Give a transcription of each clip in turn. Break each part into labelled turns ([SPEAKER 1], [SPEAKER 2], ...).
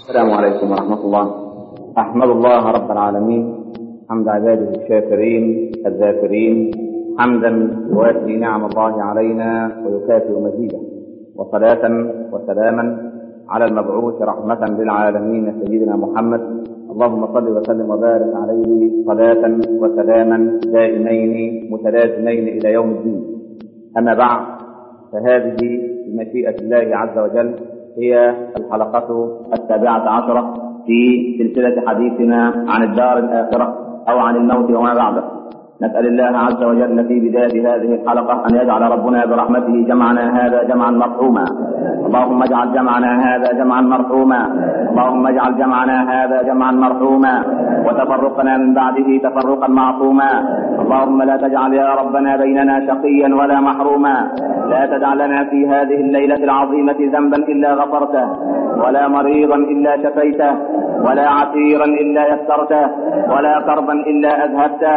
[SPEAKER 1] السلام عليكم ورحمة الله أحمد الله رب العالمين حمد عباده الشاكرين الذاكرين حمدا يوافي نعم الله علينا ويكافئ مزيده وصلاة وسلاما على المبعوث رحمة للعالمين سيدنا محمد اللهم صل وسلم وبارك عليه صلاة وسلاما دائمين متلازمين إلى يوم الدين أما بعد فهذه بمشيئة الله عز وجل هي الحلقة السابعة عشرة في سلسلة حديثنا عن الدار الآخرة أو عن الموت وما بعده نسأل الله عز وجل في بداية هذه الحلقة أن يجعل ربنا برحمته جمعنا هذا جمعا مرحوما اللهم اجعل جمعنا هذا جمعا مرحوما اللهم اجعل جمعنا هذا جمعا مرحوما وتفرقنا من بعده تفرقا معصوما اللهم لا تجعل يا ربنا بيننا شقيا ولا محروما لا تدع لنا في هذه الليلة العظيمة ذنبا إلا غفرته ولا مريضا إلا شفيته ولا عسيرا إلا يسرته ولا كربا إلا أذهبته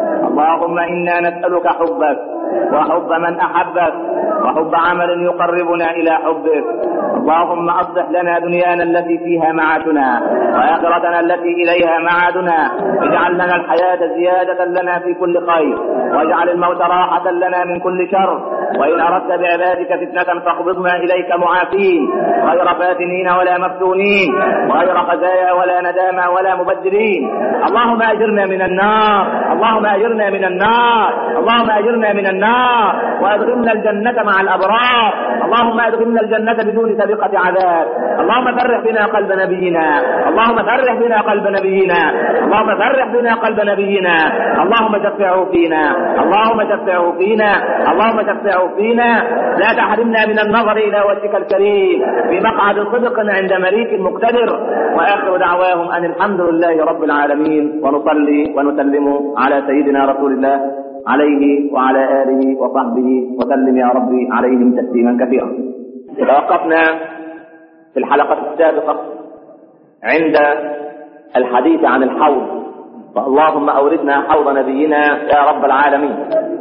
[SPEAKER 1] اللهم إنا نسألك حبك وحب من أحبك وحب عمل يقربنا إلى حبك اللهم أصلح لنا دنيانا التي فيها معاشنا وآخرتنا التي إليها معادنا اجعل لنا الحياة زيادة لنا في كل خير واجعل الموت راحة لنا من كل شر وإن أردت بعبادك فتنة فاقبضنا إليك معافين غير فاتنين ولا مفتونين غير خزايا ولا ندامى ولا مبدلين اللهم أجرنا من النار اللهم أجرنا من النار اللهم أجرنا من النار وأدخلنا الجنة مع الأبرار اللهم أدخلنا الجنة بدون سابقة عذاب اللهم فرح بنا قلب نبينا اللهم فرح بنا قلب نبينا اللهم فرح بنا قلب نبينا اللهم شفعه فينا اللهم شفعه فينا اللهم شفعه فينا لا تحرمنا من النظر إلى وجهك الكريم في مقعد صدق عند مليك مقتدر وآخر دعواهم أن الحمد لله رب العالمين ونصلي ونسلم على سيدنا رسول الله عليه وعلى آله وصحبه وسلم يا ربي عليهم تسليما كثيرا توقفنا في الحلقة السابقة عند الحديث عن الحوض فاللهم أوردنا حوض نبينا يا رب العالمين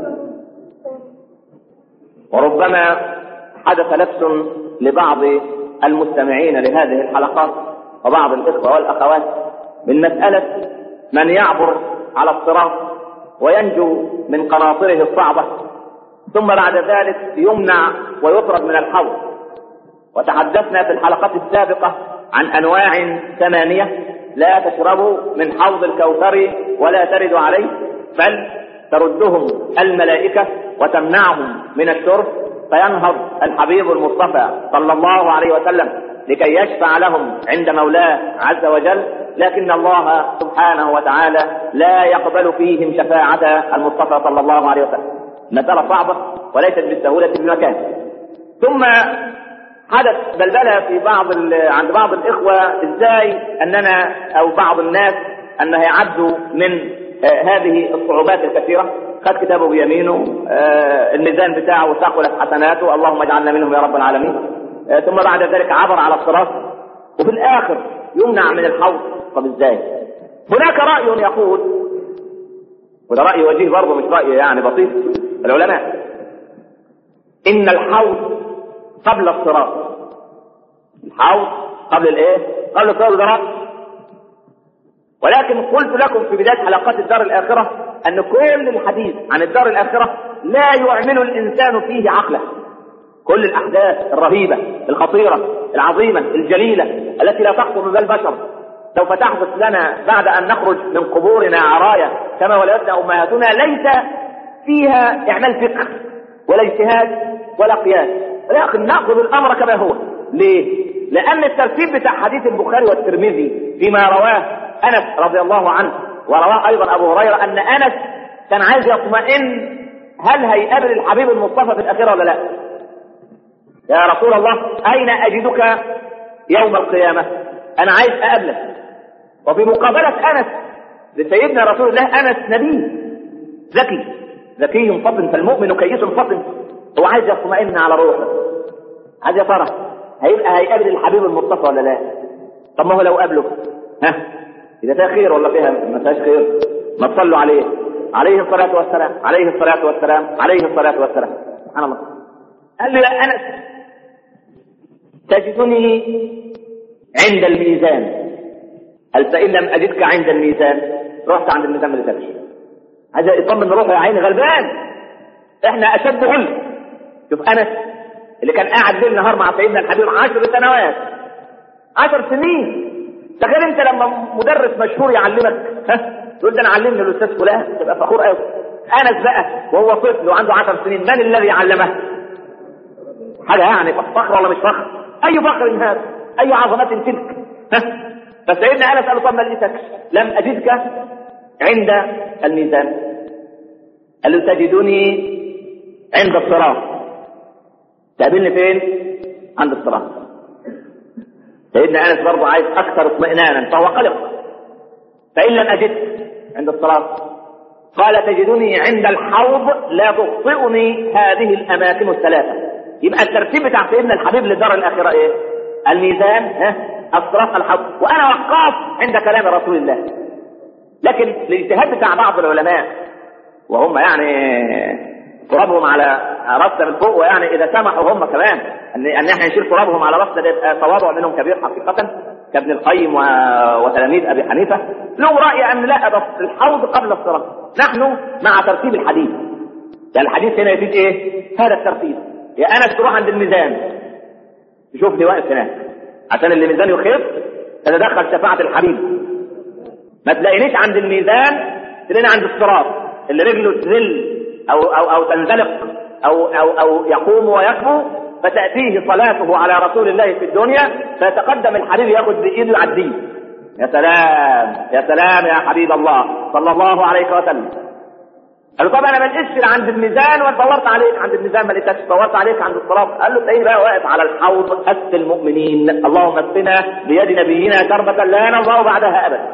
[SPEAKER 1] وربما حدث لبس لبعض المستمعين لهذه الحلقات وبعض الإخوة والأخوات من مسألة من يعبر على الصراط وينجو من قناطره الصعبة ثم بعد ذلك يمنع ويطرد من الحوض وتحدثنا في الحلقات السابقة عن أنواع ثمانية لا تشربوا من حوض الكوثر ولا ترد عليه بل تردهم الملائكة وتمنعهم من الشرب فينهض الحبيب المصطفى صلى الله عليه وسلم لكي يشفع لهم عند مولاه عز وجل لكن الله سبحانه وتعالى لا يقبل فيهم شفاعة المصطفى صلى الله عليه وسلم مسألة صعبة وليست بالسهولة بمكان ثم حدث بلبلة في بعض عند بعض الإخوة إزاي أننا أو بعض الناس أن يعدوا من آه هذه الصعوبات الكثيرة خد كتابه بيمينه آه الميزان بتاعه ثقلت حسناته اللهم اجعلنا منهم يا رب العالمين آه ثم بعد ذلك عبر على الصراط وفي الآخر يمنع من الحوض طب ازاي هناك رأي يقول وده رأي وجيه برضه مش رأي يعني بسيط العلماء إن الحوض قبل الصراط الحوض قبل الايه قبل الصراط ده رأي ولكن قلت لكم في بداية حلقات الدار الآخرة أن كل الحديث عن الدار الآخرة لا يعمل الإنسان فيه عقله كل الأحداث الرهيبة الخطيرة العظيمة الجليلة التي لا تخطر ببال بشر سوف تحدث لنا بعد أن نخرج من قبورنا عرايا كما ولدتنا أمهاتنا ليس فيها إعمال فقه ولا اجتهاد ولا قياس ولكن نأخذ الأمر كما هو ليه؟ لأن الترتيب بتاع حديث البخاري والترمذي فيما رواه أنس رضي الله عنه ورواه أيضا أبو هريرة أن أنس كان عايز يطمئن هل هيقابل الحبيب المصطفى في الآخرة ولا لا؟ يا رسول الله أين أجدك يوم القيامة أنا عايز أقابلك وفي مقابلة أنس لسيدنا رسول الله أنس نبي ذكي ذكي فطن فالمؤمن كيس فطن هو عايز يطمئن على روحه عايز يا ترى هيبقى هيقابل الحبيب المصطفى ولا لا طب ما هو لو قابله ها إذا فيها خير ولا فيها ما فيهاش خير ما تصلوا عليه عليه الصلاة والسلام عليه الصلاة والسلام عليه الصلاة والسلام سبحان الله قال لي لا أنس تجدني عند الميزان قال فإن لم أجدك عند الميزان رحت عند الميزان ما لقيتكش عايز يطمن روحه يا عيني غلبان احنا أشد علم شوف أنس اللي كان قاعد ليل نهار مع سيدنا الحبيب عشر سنوات عشر سنين تخيل انت لما مدرس مشهور يعلمك ها تقول ده انا علمني الاستاذ فلان تبقى فخور قوي انس بقى وهو طفل وعنده 10 سنين من الذي علمه؟ حاجه يعني فخر ولا مش فخر؟ اي فخر هذا؟ اي عظمه تلك؟ ها؟ فسيدنا انس قال له طب ما لقيتكش لم اجدك عند الميزان قال له تجدني عند الصراط تقابلني فين؟ عند الصراط سيدنا انس برضه عايز اكثر اطمئنانا فهو قلق فان لم اجد عند الصراط قال تجدني عند الحوض لا تخطئني هذه الاماكن الثلاثه يبقى الترتيب بتاع سيدنا الحبيب للدار الاخره ايه؟ الميزان ها الصراط الحوض وانا وقاف عند كلام رسول الله لكن الاجتهاد بتاع بعض العلماء وهم يعني ترابهم على راسنا من فوق ويعني اذا سمحوا هم كمان ان ان احنا نشيل ترابهم على راسنا ده يبقى تواضع منهم كبير حقيقه كابن القيم و... وتلاميذ ابي حنيفه لهم راي ان لا بس الحوض قبل الصراط نحن مع ترتيب الحديث يعني الحديث هنا يفيد ايه؟ هذا الترتيب يا انس تروح عند الميزان تشوف لي واقف هناك عشان اللي ميزان يخف تتدخل شفاعه الحبيب ما تلاقينيش عند الميزان تلاقيني عند الصراط اللي رجله تذل او او او تنزلق او او او يقوم ويكبو فتاتيه صلاته على رسول الله في الدنيا فيتقدم الحبيب ياخذ بايده يعديه يا سلام يا سلام يا حبيب الله صلى الله عليه وسلم قال له طب انا ما لقيتش عند الميزان وانا دورت عليك عند الميزان ما لقيتكش دورت عليك عند الصراط قال له تلاقيني بقى واقف على الحوض اسقي المؤمنين اللهم اسقنا بيد نبينا كربة لا نرضى بعدها ابدا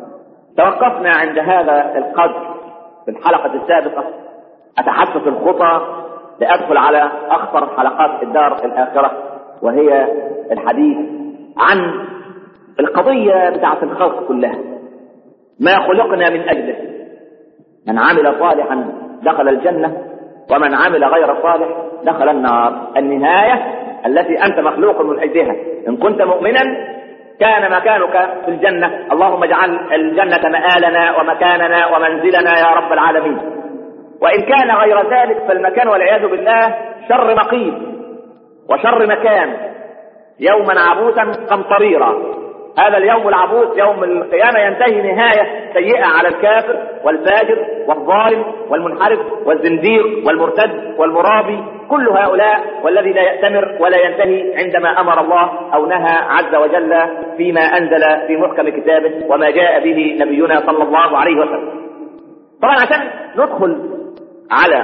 [SPEAKER 1] توقفنا عند هذا القدر في الحلقة السابقة أتحدث الخطى لأدخل على أخطر حلقات الدار الآخرة وهي الحديث عن القضية بتاعة الخلق كلها ما خلقنا من أجله من عمل صالحا دخل الجنة ومن عمل غير صالح دخل النار النهاية التي أنت مخلوق من أجلها إن كنت مؤمنا كان مكانك في الجنة اللهم اجعل الجنة مآلنا ومكاننا ومنزلنا يا رب العالمين وإن كان غير ذلك فالمكان والعياذ بالله شر مقيم وشر مكان يوما عبوسا قمطريرا هذا اليوم العبوس يوم القيامة ينتهي نهاية سيئة على الكافر والفاجر والظالم والمنحرف والزنديق والمرتد والمرابي كل هؤلاء والذي لا يأتمر ولا ينتهي عندما أمر الله أو نهى عز وجل فيما أنزل في محكم كتابه وما جاء به نبينا صلى الله عليه وسلم طبعا عشان ندخل على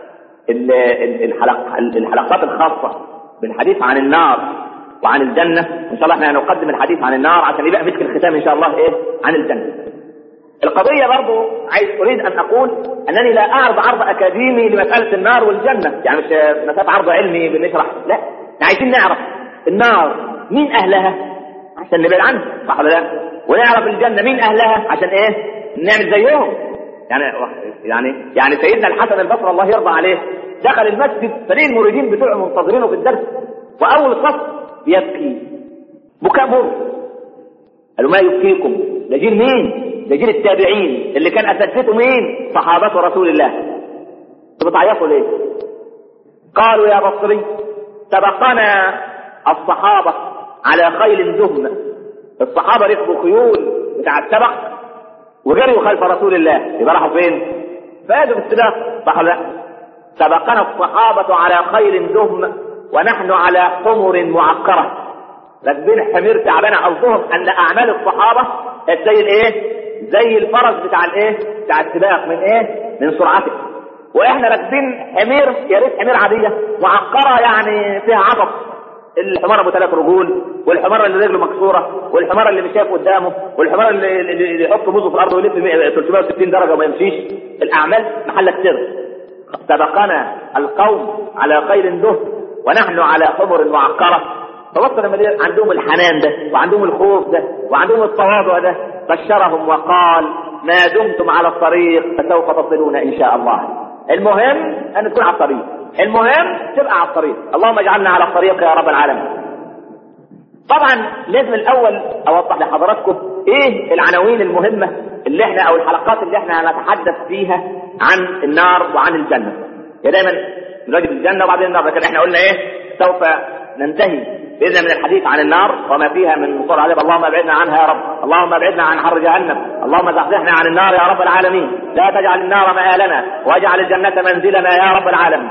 [SPEAKER 1] الحلق الحلقات الخاصة بالحديث عن النار وعن الجنة إن شاء الله احنا هنقدم الحديث عن النار عشان يبقى مسك الختام إن شاء الله إيه عن الجنة القضية برضو عايز أريد أن أقول أنني لا أعرض عرض أكاديمي لمسألة النار والجنة يعني مش مسألة عرض علمي بنشرح لا احنا عايزين نعرف النار مين أهلها عشان نبعد عنها صح ولا لا ونعرف الجنة مين أهلها عشان إيه نعمل زيهم يعني يعني يعني سيدنا الحسن البصري الله يرضى عليه دخل المسجد فليه المريدين بتوعه منتظرينه في الدرس واول صف يبكي بكاء مر قالوا ما يبكيكم ده جيل مين ده جيل التابعين اللي كان اساتذته مين صحابه رسول الله انتوا بتعيطوا ليه قالوا يا بصري سبقنا الصحابه على خيل دهم الصحابه ركبوا خيول بتاع السبق وجريوا خلف رسول الله يبقى راحوا فين؟ فازوا بالسباق صح ولا لا؟ سبقنا الصحابة على خيل دهم ونحن على حمر معقرة راكبين حمير تعبانة قصدهم أن أعمال الصحابة زي الإيه؟ زي الفرس بتاع الإيه؟ بتاع السباق من إيه؟ من سرعته وإحنا راكبين حمير يا ريت حمير عادية معقرة يعني فيها عبط الحمار ابو ثلاث رجول والحمار اللي رجله مكسوره والحمار اللي مش شايف قدامه والحمار اللي, اللي يحط موزه في الارض ويلف 360 درجه وما يمشيش الاعمال محل سر سبقنا القوم على خير دهر ونحن على حمر معقره فوصل لما عندهم الحنان ده وعندهم الخوف ده وعندهم التواضع ده بشرهم وقال ما دمتم على الطريق فسوف تصلون ان شاء الله المهم ان تكون على الطريق المهم تبقى على الطريق اللهم اجعلنا على الطريق يا رب العالمين طبعا لازم الاول اوضح لحضراتكم ايه العناوين المهمه اللي احنا او الحلقات اللي احنا هنتحدث فيها عن النار وعن الجنه يا دايما نراجع الجنه وبعدين النار لكن احنا قلنا ايه سوف ننتهي باذن من الحديث عن النار وما فيها من صور عذاب اللهم ابعدنا عنها يا رب اللهم ابعدنا عن حر جهنم اللهم زحزحنا عن النار يا رب العالمين لا تجعل النار مآلنا واجعل الجنه منزلنا يا رب العالمين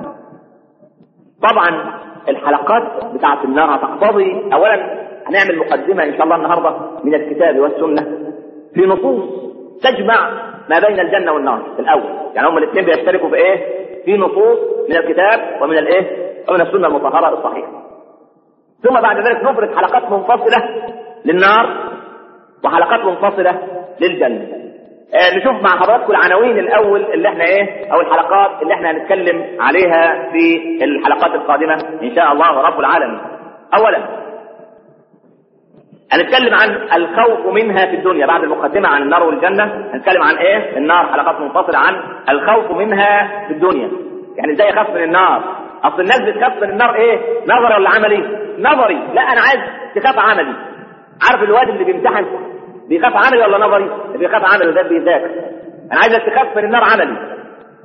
[SPEAKER 1] طبعا الحلقات بتاعه النار هتقتضي اولا هنعمل مقدمه ان شاء الله النهارده من الكتاب والسنه في نصوص تجمع ما بين الجنه والنار في الاول يعني هم الاثنين بيشتركوا في ايه في نصوص من الكتاب ومن الايه ومن السنه المطهره الصحيحه ثم بعد ذلك نفرد حلقات منفصله للنار وحلقات منفصله للجنه آه نشوف مع حضراتكم العناوين الاول اللي احنا ايه او الحلقات اللي احنا هنتكلم عليها في الحلقات القادمه ان شاء الله رب العالمين اولا هنتكلم عن الخوف منها في الدنيا بعد المقدمة عن النار والجنة هنتكلم عن ايه النار حلقات منفصلة عن الخوف منها في الدنيا يعني ازاي اخاف من النار اصل الناس بتخاف من النار ايه نظري ولا عملي نظري لا انا عايز تخاف عملي عارف الواد اللي بيمتحن بيخاف عملي ولا نظري اللي بيخاف عملي وده بيذاكر انا عايزك تخاف من النار عملي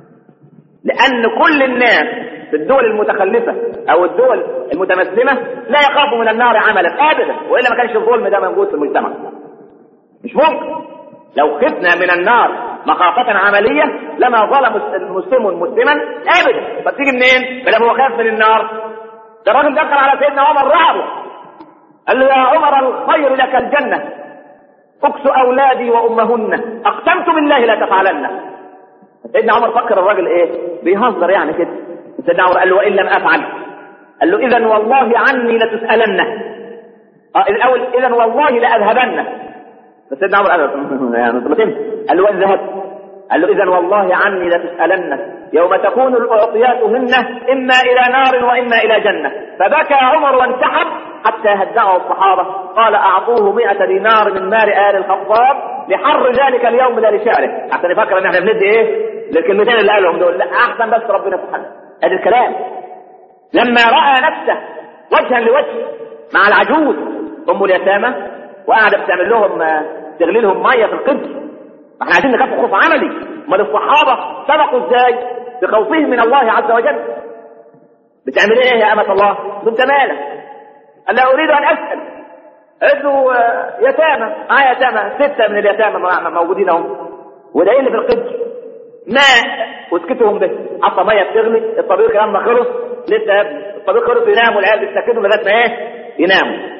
[SPEAKER 1] لان كل الناس في الدول المتخلفة او الدول المتمسلمة لا يخافوا من النار عملا ابدا والا ما كانش الظلم ده موجود في المجتمع مش ممكن لو خفنا من النار مخافة عملية لما ظلم المسلم مسلما ابدا فتيجي منين؟ بل هو خاف من النار ده الراجل دخل على سيدنا عمر رعبه قال له يا عمر الخير لك الجنة اكس اولادي وامهن اقسمت بالله لا تفعلن سيدنا عمر فكر الراجل ايه بيهزر يعني كده سيدنا عمر قال له وان لم افعل قال له اذا والله عني لتسالن اه الاول اذا والله لاذهبن فسيدنا عمر قال له يعني قال له وان ذهبت قال له اذا والله عني لتسالن يوم تكون الاعطيات هن اما الى نار واما الى جنه فبكى عمر وانسحب حتى هدعه الصحابه قال اعطوه مئة دينار من مال ال الخطاب لحر ذلك اليوم لا لشعره حتى يفكر ان احنا بندي ايه للكلمتين اللي قالهم دول لا احسن بس ربنا سبحانه ادي الكلام لما راى نفسه وجها لوجه مع العجوز ام اليتامى وقاعده بتعمل لهم تغلي لهم ميه في القدر احنا عايزين نخاف خوف عملي امال الصحابه سبقوا ازاي بخوفهم من الله عز وجل بتعمل ايه يا امه الله انت مالك قال لا اريد ان اسال قلت له يتامى معايا يتامى سته من اليتامى موجودين اهم وده اللي في القدر ماء وسكتهم به حتى ميه بتغلي الطبيخ لما خلص لسه يا ابني الطبيخ خلص يناموا العيال بيتسكتوا لغايه ما ايه يناموا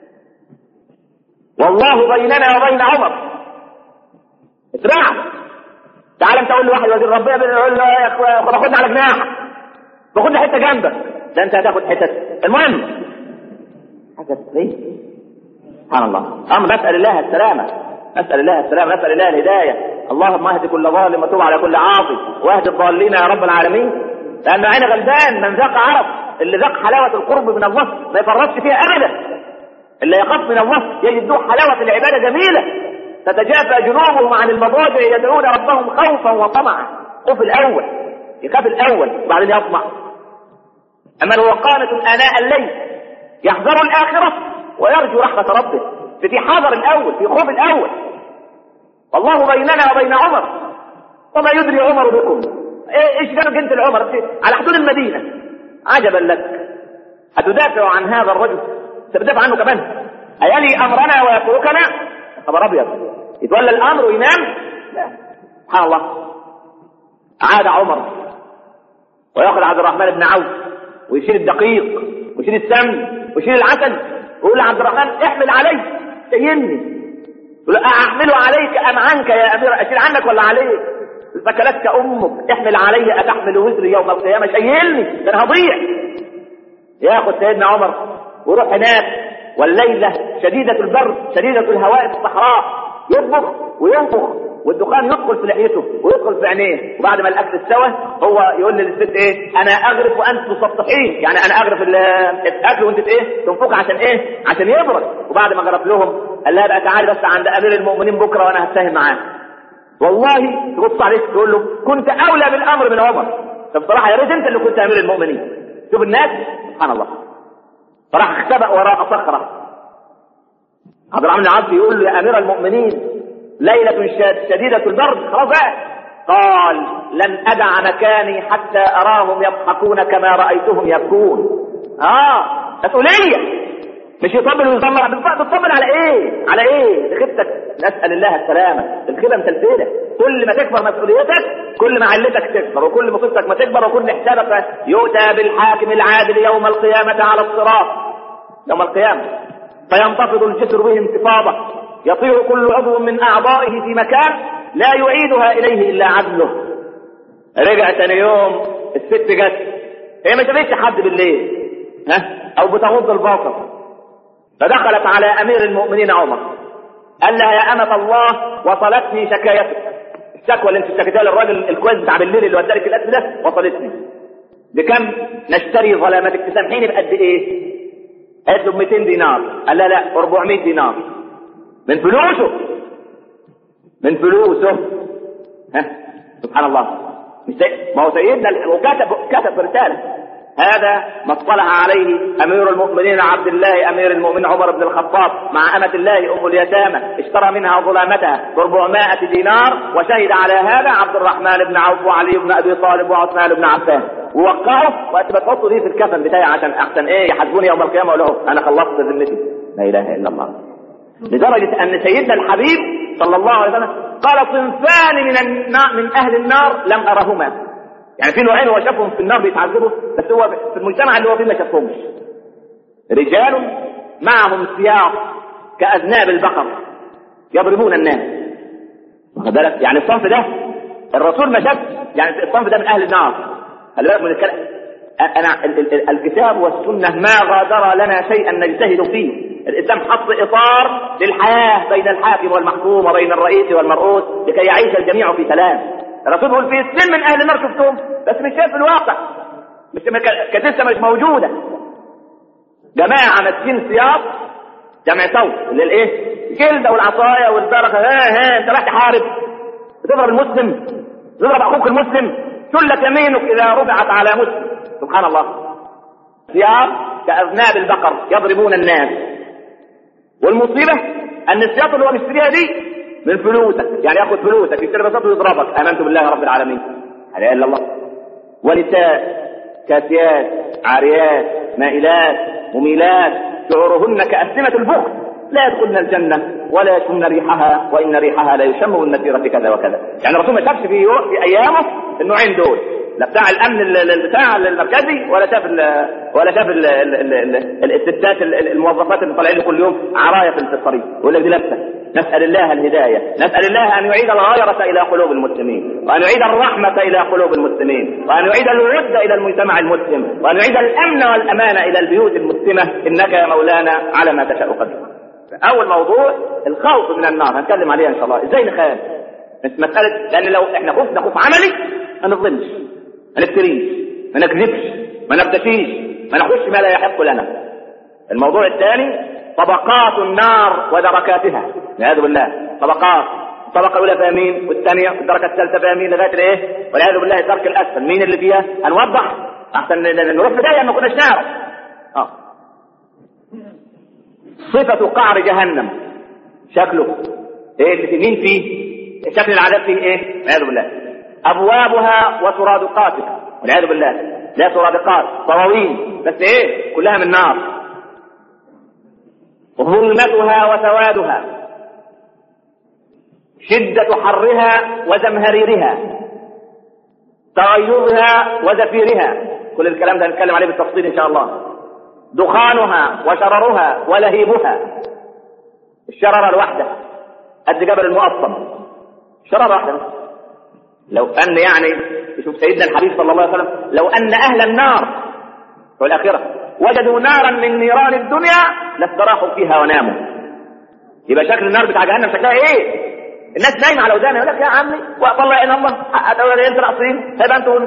[SPEAKER 1] والله بيننا وبين عمر اترعب تعال انت قول لواحد وزير ربنا يقول له يا اخويا باخدنا على جناحك باخدنا حته جنبك ده انت هتاخد حتت المهم حاجه ايه سبحان الله ام نسال الله السلامه نسال الله السلامه نسال الله الهدايه اللهم اهد كل ظالم وتب على كل عاصي واهد الضالين يا رب العالمين لان عين غلبان من ذاق عرف اللي ذاق حلاوه القرب من الله ما يفرطش فيها ابدا اللي يخاف من الله يجد حلاوه العباده جميله تتجافى جنوبهم عن المضاجع يدعون ربهم خوفا وطمعا خوف الاول يخاف الاول وبعدين يطمع اما هو قانت اناء الليل يحذر الاخره ويرجو رحمه ربه في حذر الاول في خوف الاول والله بيننا وبين عمر وما يدري عمر بكم ايش جابك انت لعمر على حدود المدينه عجبا لك اتدافع عن هذا الرجل تدافع عنه كمان ايلي امرنا ويتركنا خبر ابيض يتولى الامر وينام لا سبحان الله عاد عمر وياخذ عبد الرحمن بن عوف ويشيل الدقيق ويشيل السمن ويشيل العسل ويقول لعبد الرحمن احمل علي شيلني يقول احمله عليك ام عنك يا امير اشيل عنك ولا عليك فكلتك امك احمل علي اتحمل وزري يوم القيامه شيلني ده انا هضيع ياخذ سيدنا عمر ويروح هناك والليله شديده البرد شديده الهواء في الصحراء يطبخ وينفخ والدخان يدخل في لحيته ويدخل في عينيه وبعد ما الاكل استوى هو يقول للست ايه انا اغرف وانت تسطحين يعني انا اغرف الاكل وانت ايه تنفخ عشان ايه عشان يبرد وبعد ما غرف لهم قال لها بقى تعالي بس عند امير المؤمنين بكره وانا هتفاهم معاه والله تبص عليك تقول له كنت اولى بالامر من عمر طب بصراحه يا ريت انت اللي كنت امير المؤمنين شوف الناس سبحان الله فراح اختبأ وراء صخرة عبد الرحمن العبد يقول له يا أمير المؤمنين ليلة شديدة البرد خلاص قال لن أدع مكاني حتى أراهم يضحكون كما رأيتهم يبكون آه مسؤولية مش يطبل ويزمر بتطبل على ايه على ايه خفتك نسال الله السلامه الخيبه متلتله كل ما تكبر مسؤوليتك كل ما علتك تكبر وكل مصيبتك ما تكبر وكل حسابك يؤتى بالحاكم العادل يوم القيامه على الصراط يوم القيامه فينتفض الجسر به انتفاضه يطير كل عضو من اعضائه في مكان لا يعيدها اليه الا عدله رجع ثاني يوم الست جت هي ما شافتش حد بالليل ها او بتغض البصر فدخلت على امير المؤمنين عمر قال لها يا امة الله وصلتني شكايتك الشكوى اللي انت اشتكيتها للراجل الكويس بتاع بالليل اللي ودالك الاكل ده وصلتني بكم نشتري ظلامتك تسامحيني بقد ايه؟ قالت له ب 200 دينار قال لا لا 400 دينار من فلوسه من فلوسه ها سبحان الله مش ما هو سيدنا وكتب كتب رساله هذا ما اطلع عليه امير المؤمنين عبد الله امير المؤمنين عمر بن الخطاب مع امة الله ام اليتامى اشترى منها ظلامتها ب 400 دينار وشهد على هذا عبد الرحمن بن عوف وعلي بن ابي طالب وعثمان بن عفان ووقعوا وقت ما تحطوا دي في الكفن بتاعي عشان احسن ايه يحاسبوني يوم القيامه اقول انا خلصت ذمتي لا اله الا الله لدرجه ان سيدنا الحبيب صلى الله عليه وسلم قال صنفان من من اهل النار لم ارهما يعني في نوعين هو شافهم في النار بيتعذبوا بس هو في المجتمع اللي هو فيه ما شافهمش رجال معهم سياق كأذناب البقر يضربون الناس واخد بالك يعني الصنف ده الرسول ما شافش يعني الصنف ده من اهل النار خلي بالك من الكلام انا الكتاب والسنه ما غادر لنا شيئا نجتهد فيه الاسلام حط اطار للحياه بين الحاكم والمحكوم وبين الرئيس والمرؤوس لكي يعيش الجميع في سلام الرسول بيقول في اثنين من اهل النار شفتهم بس مش شايف الواقع مش كانت لسه مش موجوده جماعه ماسكين سياط جمع صوت اللي الايه الجلده والعصايه والدرخه ها ها انت رايح تحارب بتضرب المسلم تضرب اخوك المسلم شلت يمينك اذا رفعت على مسلم سبحان الله سياط كاذناب البقر يضربون الناس والمصيبه ان السياط اللي هو بيشتريها دي من فلوسك يعني ياخذ فلوسك يشتري بساطه ويضربك امنت بالله رب العالمين لا اله الا الله ونساء كاسيات عاريات مائلات مميلات شعورهن كأسنمة البخت لا يدخلن الجنة ولا يشمن ريحها وإن ريحها لا يشم من مسيرة كذا وكذا يعني الرسول ما شافش في, في أيامه النوعين دول لا بتاع الامن بتاع المركزي ولا شاف ولا شاف الستات الموظفات اللي طالعين كل يوم عرايه في الطريق يقول لك دي لابسه نسال الله الهدايه نسال الله ان يعيد الغيره الى قلوب المسلمين وان يعيد الرحمه الى قلوب المسلمين وان يعيد الود الى المجتمع المسلم وان يعيد الامن والامان الى البيوت المسلمه انك يا مولانا على ما تشاء قدير اول موضوع الخوف من النار هنتكلم عليها ان شاء الله ازاي نخاف مسألة لأن لو احنا خفنا خوف عملي ما نظلمش ما نفتريش ما نكذبش ما نبتشيش ما نحوش ما لا يحق لنا الموضوع الثاني طبقات النار ودركاتها والعياذ بالله طبقات الطبقة الأولى فيها مين والثانية والدرجة الثالثة فيها مين لغاية الإيه والعياذ بالله الدرك الأسفل مين اللي فيها هنوضح أحسن نروح في داهية ما كناش نعرف آه. صفة قعر جهنم شكله ايه اللي في مين فيه شكل العذاب فيه ايه والعياذ بالله ابوابها وسرادقاتها والعياذ بالله لا سرادقات صواوين بس ايه كلها من نار ظلمتها وسوادها شدة حرها وزمهريرها تغيظها وزفيرها كل الكلام ده هنتكلم عليه بالتفصيل ان شاء الله دخانها وشررها ولهيبها الشررة الواحدة قد جبل المقطم شررة واحدة لو أن يعني شوف سيدنا الحبيب صلى الله عليه وسلم لو أن أهل النار في الآخرة وجدوا نارا من نيران الدنيا لاستراحوا فيها وناموا يبقى شكل النار بتاع جهنم شكلها ايه؟ الناس نايمه على ودانها يقول لك يا عمي والله ان الله هتقول انت ناقصين هيبقى انتوا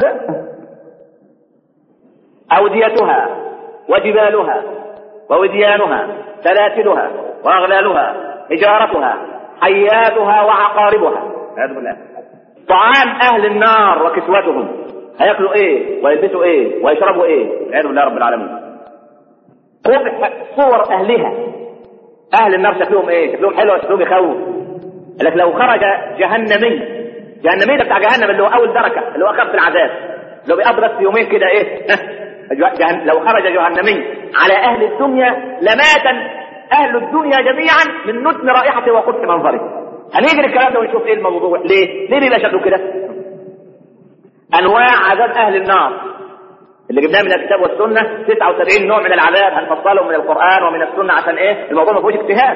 [SPEAKER 1] اوديتها وجبالها ووديانها سلاسلها واغلالها حجارتها حياتها وعقاربها والعياذ بالله طعام اهل النار وكسوتهم هياكلوا ايه ويلبسوا ايه ويشربوا ايه والعياذ بالله رب العالمين قبح صور اهلها اهل النار شكلهم ايه شكلهم حلو شكلهم يخوف قال لك لو خرج جهنمي جهنمي ده بتاع جهنم اللي هو اول دركه اللي هو اخف العذاب لو بيقضي بس يومين كده ايه جهن... لو خرج جهنمي على اهل الدنيا لمات اهل الدنيا جميعا من نتن رائحته وقبح منظره هنيجي الكلام ده ونشوف ايه الموضوع ليه ليه بيبقى شكله كده انواع عذاب اهل النار اللي جبناه من الكتاب والسنه 79 نوع من العذاب هنفصلهم من القران ومن السنه عشان ايه الموضوع ما فيهوش اجتهاد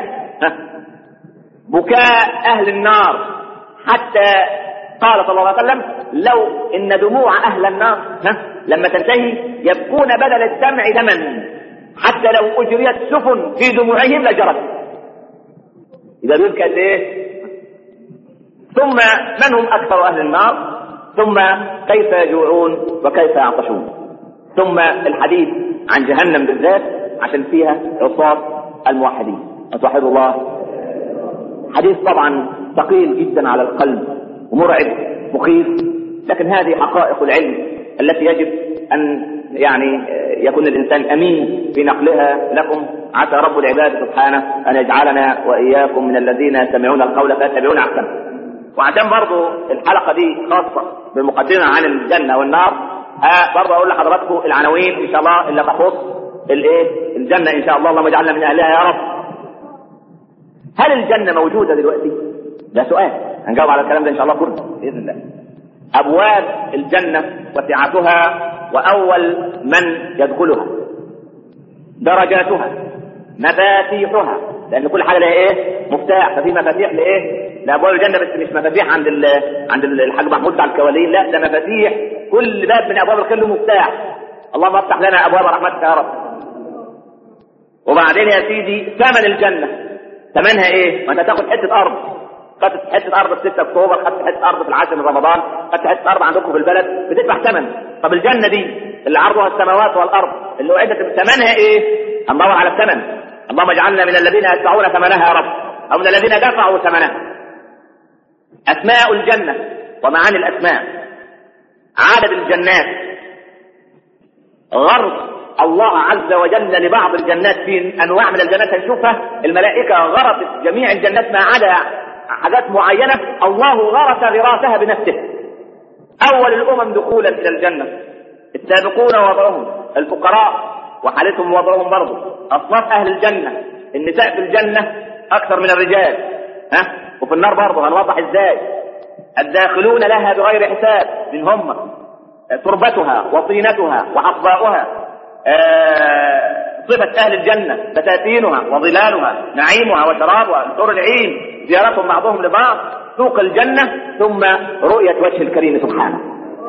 [SPEAKER 1] بكاء اهل النار حتى قال صلى الله عليه وسلم لو ان دموع اهل النار ها لما تنتهي يبكون بدل الدمع دما حتى لو اجريت سفن في دموعهم لجرت اذا دول كانت ايه ثم من هم اكثر اهل النار ثم كيف يجوعون وكيف يعطشون ثم الحديث عن جهنم بالذات عشان فيها عصاة الموحدين توحد الله حديث طبعا ثقيل جدا على القلب ومرعب مخيف لكن هذه حقائق العلم التي يجب ان يعني يكون الانسان امين في نقلها لكم عسى رب العباد سبحانه ان يجعلنا واياكم من الذين يستمعون القول فيتبعون احسنه وعشان برضو الحلقه دي خاصه بالمقدمه عن الجنه والنار ها برضو اقول لحضراتكم العناوين ان شاء الله اللي تخص الايه الجنه ان شاء الله اللهم اجعلنا من اهلها يا رب هل الجنه موجوده دلوقتي ده سؤال هنجاوب على الكلام ده ان شاء الله كله باذن الله ابواب الجنه وسعتها واول من يدخلها درجاتها مفاتيحها لان كل حاجه لها ايه مفتاح ففي مفاتيح لايه لابواب الجنه بس مش مفاتيح عند ال عند الحاج محمود بتاع الكوالين لا ده مفاتيح كل باب من ابواب الخير له مفتاح اللهم افتح لنا ابواب رحمتك يا رب وبعدين يا سيدي ثمن الجنه ثمنها ايه ما انت تاخد حته ارض خدت حته ارض في 6 اكتوبر خدت حته ارض في العاشر من رمضان خدت حته ارض عندكم في البلد بتدفع ثمن طب الجنه دي اللي عرضها السماوات والارض اللي وعدت ثمنها ايه ندور على الثمن اللهم اجعلنا من الذين يدفعون ثمنها يا رب او من الذين دفعوا ثمنها اسماء الجنه ومعاني الاسماء عدد الجنات غرض الله عز وجل لبعض الجنات في انواع من الجنات هنشوفها الملائكه غرست جميع الجنات ما عدا حاجات معينه الله غرس غراسها بنفسه اول الامم دخولا الى الجنه السابقون وضعهم الفقراء وحالتهم وضعهم برضه اصناف اهل الجنه النساء في الجنه اكثر من الرجال ها وفي النار برضه هنوضح ازاي الداخلون لها بغير حساب من هم تربتها وطينتها وحصباؤها آه صفة أهل الجنة بساتينها وظلالها نعيمها وشرابها الحور العين زيارتهم بعضهم لبعض سوق الجنة ثم رؤية وجه الكريم سبحانه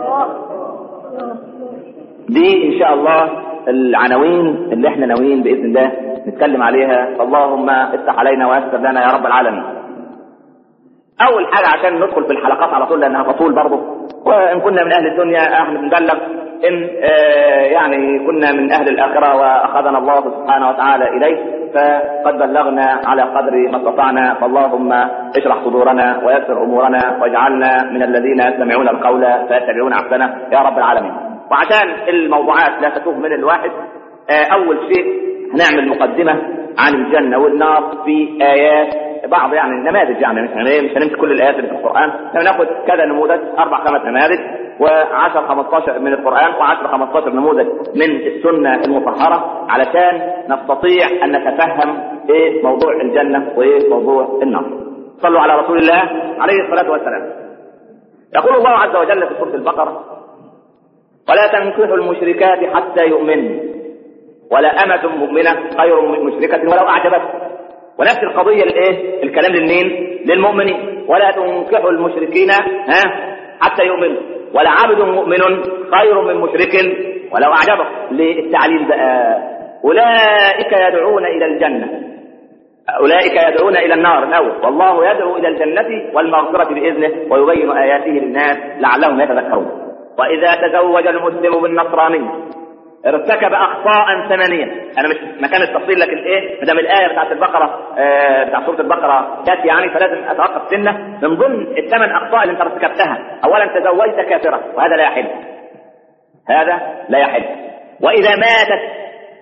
[SPEAKER 1] دي إن شاء الله العناوين اللي احنا ناويين بإذن الله نتكلم عليها اللهم افتح علينا ويسر لنا يا رب العالمين اول حاجه عشان ندخل في الحلقات على طول لانها تطول برضه وان كنا من اهل الدنيا احنا بنبلغ ان آه يعني كنا من اهل الاخره واخذنا الله سبحانه وتعالى اليه فقد بلغنا على قدر ما استطعنا فاللهم اشرح صدورنا ويسر امورنا واجعلنا من الذين يستمعون القول فيتبعون احسنه يا رب العالمين وعشان الموضوعات لا تتوه من الواحد آه اول شيء هنعمل مقدمه عن الجنه والنار في ايات بعض يعني النماذج يعني مش مش هنمسك كل الايات اللي في القران هناخد كذا نموذج اربع خمس نماذج و10 15 من القران و10 15 نموذج من السنه المطهره علشان نستطيع ان نتفهم ايه موضوع الجنه وايه موضوع النار. صلوا على رسول الله عليه الصلاه والسلام. يقول الله عز وجل في سوره البقره: ولا تنكحوا المشركات حتى يؤمنوا ولا أمة مؤمنة خير من مشركة ولو أعجبتكم ونفس القضية للايه؟ الكلام للمين؟ للمؤمنين ولا تنكحوا المشركين ها حتى يؤمنوا ولا عبد مؤمن خير من مشرك ولو أعجبكم للتعليل بقى أولئك يدعون إلى الجنة أولئك يدعون إلى النار الأول والله يدعو إلى الجنة والمغفرة بإذنه ويبين آياته للناس لعلهم يتذكرون وإذا تزوج المسلم بالنصراني ارتكب اخطاء ثمانيه انا مش مكان التفصيل لكن ايه ما دام الايه بتاعت البقره آه بتاع سوره البقره جت يعني فلازم اتوقف سنه من ضمن الثمان اخطاء اللي انت ارتكبتها اولا تزوجت كافره وهذا لا يحل هذا لا يحل واذا ماتت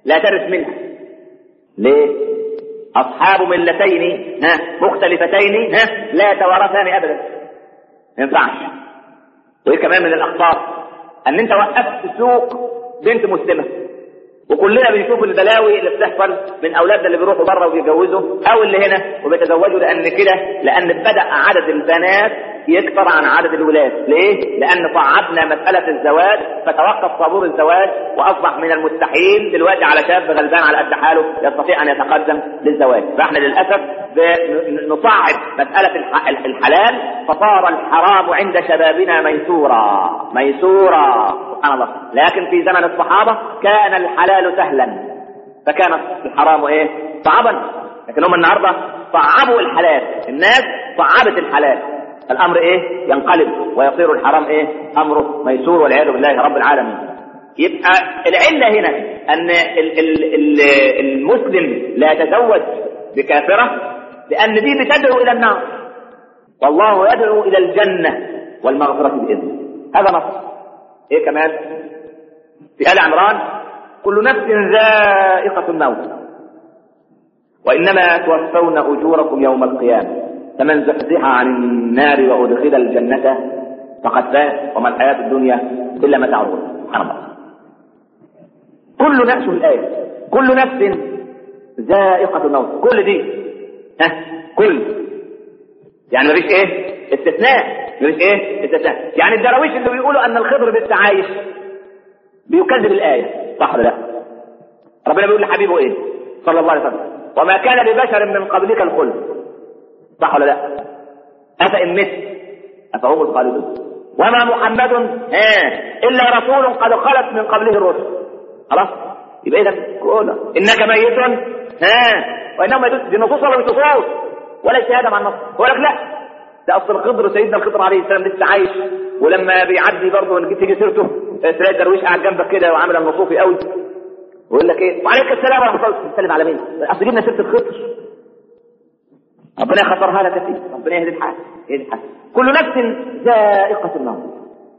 [SPEAKER 1] لا ترث منها ليه اصحاب ملتين ها مختلفتين ها لا يتوارثان ابدا ما ينفعش وايه كمان من الاخطار ان انت وقفت سوق بنت مسلمه وكلنا بنشوف البلاوي اللي بتحصل من اولادنا اللي بيروحوا بره وبيتجوزوا او اللي هنا وبيتزوجوا لان كده لان بدا عدد البنات يكثر عن عدد الولاد ليه لان صعبنا مساله الزواج فتوقف طابور الزواج واصبح من المستحيل دلوقتي على شاب غلبان على قد حاله يستطيع ان يتقدم للزواج فاحنا للاسف نصعب مساله الحلال فصار الحرام عند شبابنا ميسورا ميسورا سبحان الله لكن في زمن الصحابه كان الحلال سهلا فكان الحرام ايه صعبا لكن هم النهارده صعبوا الحلال الناس صعبت الحلال الامر ايه ينقلب ويصير الحرام ايه امره ميسور والعياذ بالله رب العالمين يبقى العله هنا ان ال ال ال المسلم لا يتزوج بكافره لان دي بتدعو الى النار والله يدعو الى الجنه والمغفره باذنه هذا نص ايه كمان في ال عمران كل نفس ذائقه الموت وانما توفون اجوركم يوم القيامه فمن زحزح عن النار وادخل الجنه فقد فاز وما الحياه الدنيا الا متاع الغرور سبحان الله كل نفس الايه كل نفس ذائقه الموت كل دي ها كل يعني مفيش ايه استثناء مفيش ايه استثناء يعني الدراويش اللي بيقولوا ان الخضر لسه عايش بيكذب الايه صح ولا لا ربنا بيقول لحبيبه ايه صلى الله عليه وسلم وما كان لبشر من قبلك الخلد صح ولا لا افان مت افهم الخالدون وما محمد ها الا رسول قد خلت من قبله الرسل خلاص يبقى اذا كله انك ميت ها وانهم ميتون دي نصوص ولا مش نصوص ولا شهاده مع النص هو لك لا ده اصل الخضر سيدنا الخضر عليه السلام لسه عايش ولما بيعدي برضه تيجي سيرته تلاقي الدرويش قاعد جنبك كده وعامل النصوفي قوي ويقول لك ايه وعليك السلام ورحمه الله تسلم على مين اصل جبنا سيره الخضر ربنا يخطرها لك فيه ربنا يهدي الحال يهدي الحال كل نفس ذائقه الموت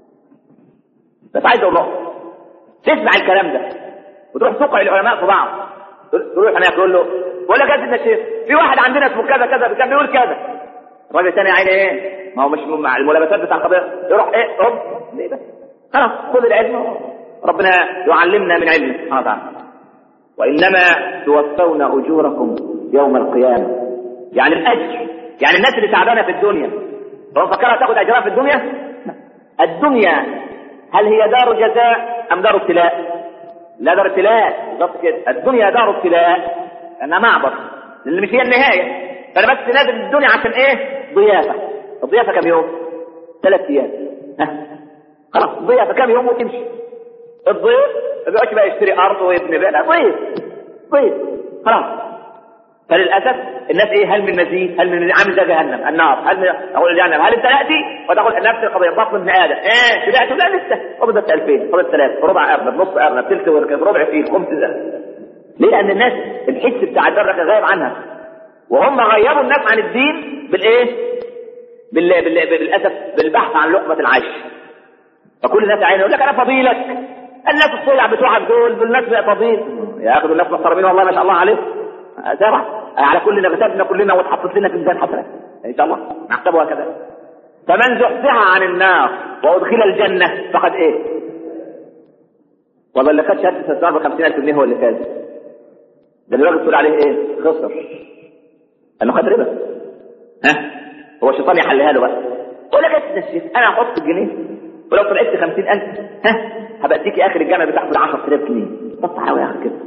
[SPEAKER 1] بس عايز اقول لك تسمع الكلام ده وتروح توقع العلماء في بعض تروح هناك تقول له بقول لك يا الشيخ في واحد عندنا اسمه كذا كذا كان بيقول كذا الراجل الثاني عيني ايه ما هو مش مع الملابسات بتاع القضيه يروح ايه رب ليه بس خلاص خذ العلم ربنا يعلمنا من علمه سبحانه وتعالى وانما توفون اجوركم يوم القيامه يعني الاجر يعني الناس اللي تعبانه في الدنيا لو فكرها تاخد اجرها في الدنيا الدنيا هل هي دار جزاء ام دار ابتلاء لا دار ابتلاء بالظبط كده الدنيا دار ابتلاء انها معبر لان مش هي النهايه فانا بس نازل الدنيا عشان ايه ضيافه الضيافه كم يوم ثلاث ايام ها خلاص الضيافه كم يوم وتمشي الضيف ما بيقعدش بقى يشتري ارض ويبني بقى لا ضيف ضيف خلاص فللاسف الناس ايه هل من مزيد هل من مزيد عامل زي جهنم النار هل من اقول جهنم هل انت تاتي وتقول نفس القضيه بطن ابن ادم ايه شبعت لا لسه فضلت 2000 فضلت 3 ربع ارنب نص ارنب ثلث وركب ربع فيل خمس ده ليه لان الناس الحس بتاع الدرجه غايب عنها وهم غيروا الناس عن الدين بالايه بال... بال... بالاسف بالبحث عن لقمه العيش فكل الناس عين يقول لك انا فضيلك الناس الصيع بتوعك دول دول ناس بقى فضيل ياخدوا الناس محترمين والله ما شاء الله عليهم زرع على كل نباتاتنا كلنا واتحطت لنا في ميزان حسنات ان شاء الله نحسبها كذا فمن زحزح عن النار وادخل الجنه فقد ايه والله اللي خد شهاده استثمار ب 50000 جنيه هو اللي فاز ده الراجل تقول عليه ايه خسر انه خد ربا ها هو الشيطان يحلها له بقى يقول لك يا الشيخ انا هحط الجنيه ولو طلعت 50000 ها هبقى اديكي اخر الجامعه بتاخد 10000 جنيه بس حاول يا اخي كده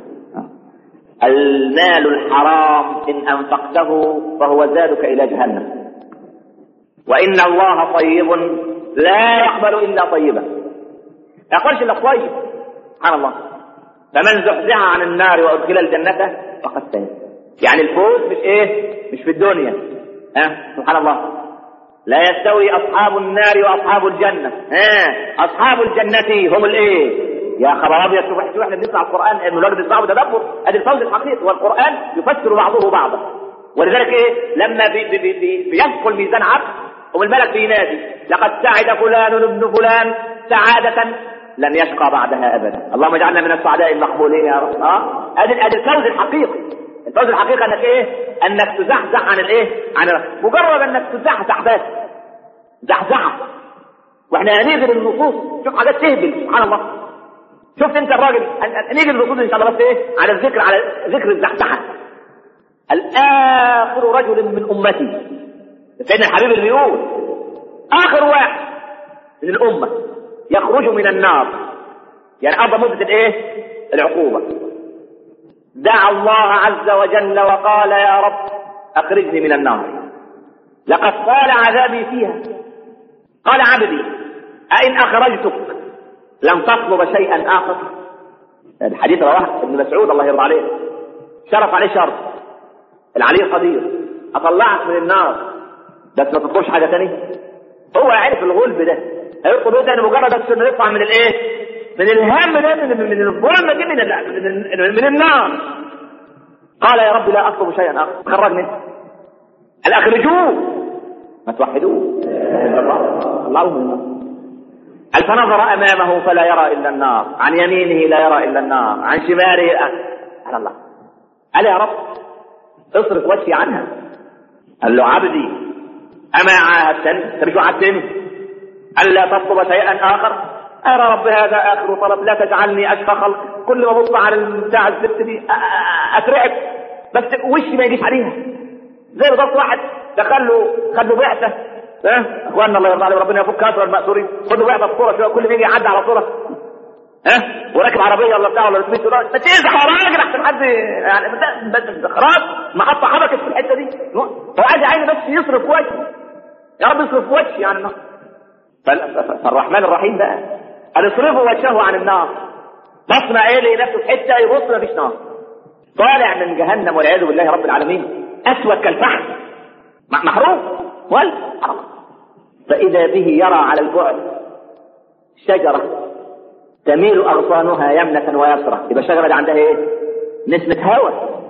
[SPEAKER 1] المال الحرام إن أنفقته فهو زادك إلى جهنم وإن الله طيب لا يقبل إلا طيبا ما يقبلش إلا طيب سبحان الله فمن زحزح عن النار وأدخل الجنة فقد فاز يعني الفوز مش إيه مش في الدنيا ها أه؟ سبحان الله لا يستوي أصحاب النار وأصحاب الجنة ها أه؟ أصحاب الجنة هم الإيه يا خبر ابيض شوف شوف احنا بنسمع القران المجرد الصعب تدبر ادي الفوز الحقيقي والقران يفسر بعضه بعضا ولذلك ايه لما بي بي بي بي بيدخل ميزان عبد والملك بينادي لقد سعد فلان ابن فلان سعادة
[SPEAKER 2] لن يشقى بعدها ابدا اللهم اجعلنا من السعداء المقبولين يا رب اه ادي ادي الفوز الحقيقي الفوز الحقيقي انك ايه انك تزحزح عن الايه عن ال- مجرد انك تزحزح بس زحزحه واحنا هنيجي للنصوص شوف حاجات تهبل سبحان الله شفت انت الراجل هن- هن- نيجي للنصوص ان شاء الله بس ايه على الذكر على ذكر الزحزحه الاخر رجل من امتي سيدنا الحبيب اللي بيقول اخر واحد من الامه يخرج من النار يعني قضى مده الايه العقوبه دعا الله عز وجل وقال يا رب اخرجني من النار لقد طال عذابي فيها قال عبدي أئن أخرجتك لم تطلب شيئا آخر الحديث رواه ابن مسعود الله يرضى عليه شرف عليه شرط العلي قدير أطلعك من النار بس ما تطلبش حاجة تانية هو عارف الغلب ده هيطلب ايه تاني مجرد بس انه يطلع من الايه من الهم ده من من من الظلم دي من ال- من, من, من النار قال يا رب لا اطلب شيئا اخر خرجني قال اخرجوه ما توحدوه الله الله من النار قال فنظر امامه فلا يرى الا النار عن يمينه لا يرى الا النار عن شماله قال الله قال يا رب اصرف وجهي عنها قال له عبدي اما عاهدتني انت مش وعدتني الا تطلب شيئا اخر أرى رب هذا آخر طلب لا تجعلني أشقى خلق كل ما بص على بتاع الزفت دي أ- أ- أترعب بس وشي ما يجيش عليها زي بالظبط واحد دخل له خد له بعثة ها اخواننا الله يرضى عليهم ربنا يفك كسر المأسورين خد له بعثة الصورة شوية كل ما يجي يعدي على صورة ها وراكب عربية ولا بتاع ولا اتوبيس ولا ما تزح يا راجل احسن حد يعني بس- بس خلاص محطة حبكت في الحتة دي هو عايز عيني بس يصرف وجهه يا رب يصرف وجهي عن النار فال- فالرحمن الرحيم بقى قال اصرفوا وجهه عن النار تصنع ايه ليه نفسه في حته يبص مفيش نار طالع من جهنم والعياذ بالله رب العالمين اسود كالفحم م- محروق ولا فاذا به يرى على البعد شجره تميل اغصانها يمنه ويسرى يبقى الشجره دي عندها ايه نسمه هواء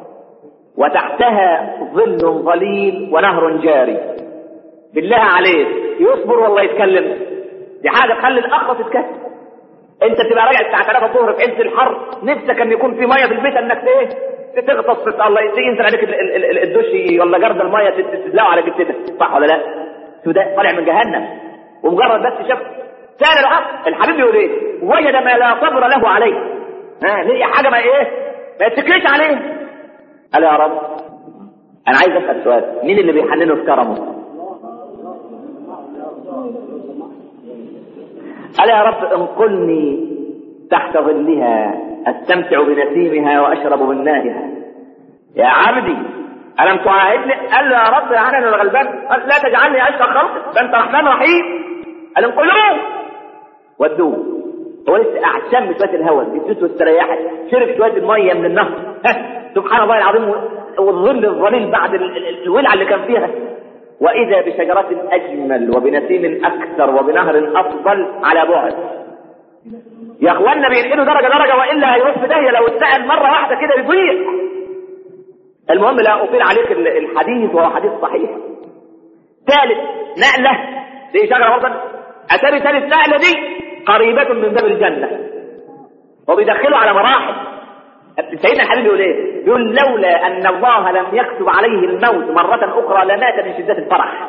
[SPEAKER 2] وتحتها ظل ظليل ونهر جاري بالله عليك يصبر والله يتكلم دي حاجه تخلي الاخرس يتكلم انت تبقى راجع الساعه 3 الظهر في عز الحر نفسك ان يكون في ميه في البيت انك ايه تغطس في الله ينزل عليك ال- ال- ال- الدش ولا جرد الميه تت- تدلقه على جثتك صح ولا لا؟ شو ده طالع من جهنم ومجرد بس شاف سال العقل الحبيب يقول ايه؟ وجد ما لا صبر له عليه ها ليه حاجه ما ايه؟ ما يتكلش عليه قال يا رب انا عايز اسال سؤال مين اللي بيحننه في كرمه؟ قال يا رب انقلني تحت ظلها استمتع بنسيمها واشرب من مائها يا عبدي الم تعاهدني قال له يا رب يعني انا الغلبان قال لا تجعلني اشقى خلقك ده انت رحمن رحيم قال انقلوه ودوه هو لسه قاعد شم شويه الهواء جبته واستريحت شرب شويه الميه من النهر ها، سبحان الله العظيم والظل الظليل بعد ال- ال- ال- الولعه اللي كان فيها واذا بشجره اجمل وبنسيم اكثر وبنهر افضل على بعد يا اخوانا بينقلوا درجه درجه والا هيروح في داهيه لو اتسال مره واحده كده يضيع المهم لا اطيل عليك ال- الحديث وهو حديث صحيح ثالث نقله دي شجره برضه اتاري ثالث نقله دي قريبه من باب الجنه وبيدخلوا على مراحل سيدنا الحبيب يقول ايه؟ يقول لولا ان الله لم يكتب عليه الموت مره اخرى لمات من شده الفرح.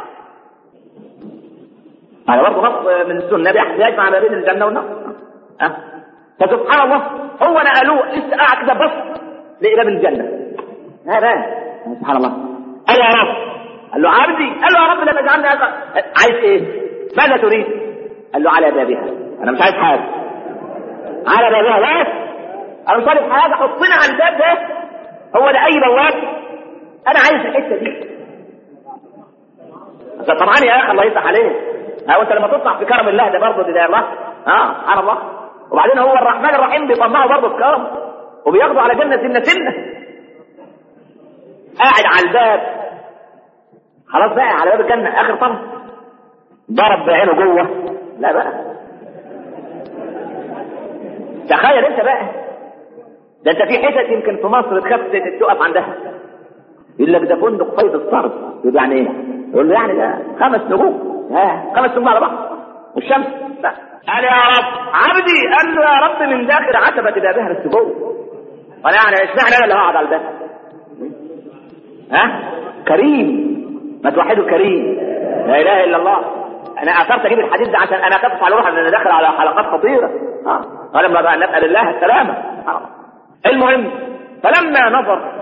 [SPEAKER 2] هذا برضه نص من السنه بيحتاج مع ما بين الجنه والنار. أه؟ فسبحان الله هو نقلوه لسه قاعد كده بص لقى باب الجنه. هذا سبحان الله. قال يا رب قال له عبدي قال له يا رب لا تجعلني أقع. عايز ايه؟ ماذا تريد؟ قال له على بابها انا مش عايز حاجه. على بابها بس انا مش عارف حاجه حطنا على الباب ده هو ده اي بواب انا عايز الحته دي انت طبعا يا اخي الله يفتح عليك ها وانت لما تطلع في كرم الله ده برضه ده الله اه سبحان الله وبعدين هو الرحمن الرحيم بيطمعه برضه في كرم وبياخده على جنه سنه سنه قاعد على الباب خلاص بقى على باب الجنه اخر طمع ضرب بعينه جوه لا بقى تخيل انت بقى ده انت في حتت يمكن في مصر تخاف تقف عندها يقول لك ده فندق فيض الصرف يقول يعني ايه؟ يقول له يعني ده خمس نجوم ها خمس نجوم على بعض والشمس لا قال يا رب عبدي قال له يا رب من داخل عتبة بابها السبوع وانا يعني اشمعنى انا اللي هقعد على الباب ها كريم ما توحدوا كريم لا اله الا الله انا اثرت اجيب الحديث ده عشان انا اخاف على روحي ان انا داخل على حلقات خطيره ها فلما بقى نسال الله السلامه المهم فلما نظر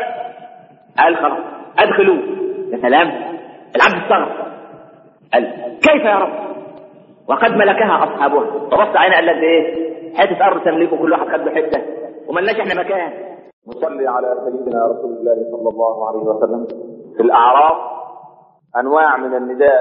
[SPEAKER 2] قال خلاص ادخلوه يا سلام العبد استغرب قال كيف يا رب وقد ملكها اصحابها فبص عينه قال لك ايه حته ارض تملكه كل واحد خد له حته وملناش احنا مكان
[SPEAKER 1] نصلي على سيدنا رسول الله صلى الله عليه وسلم في الأعراف أنواع من النداء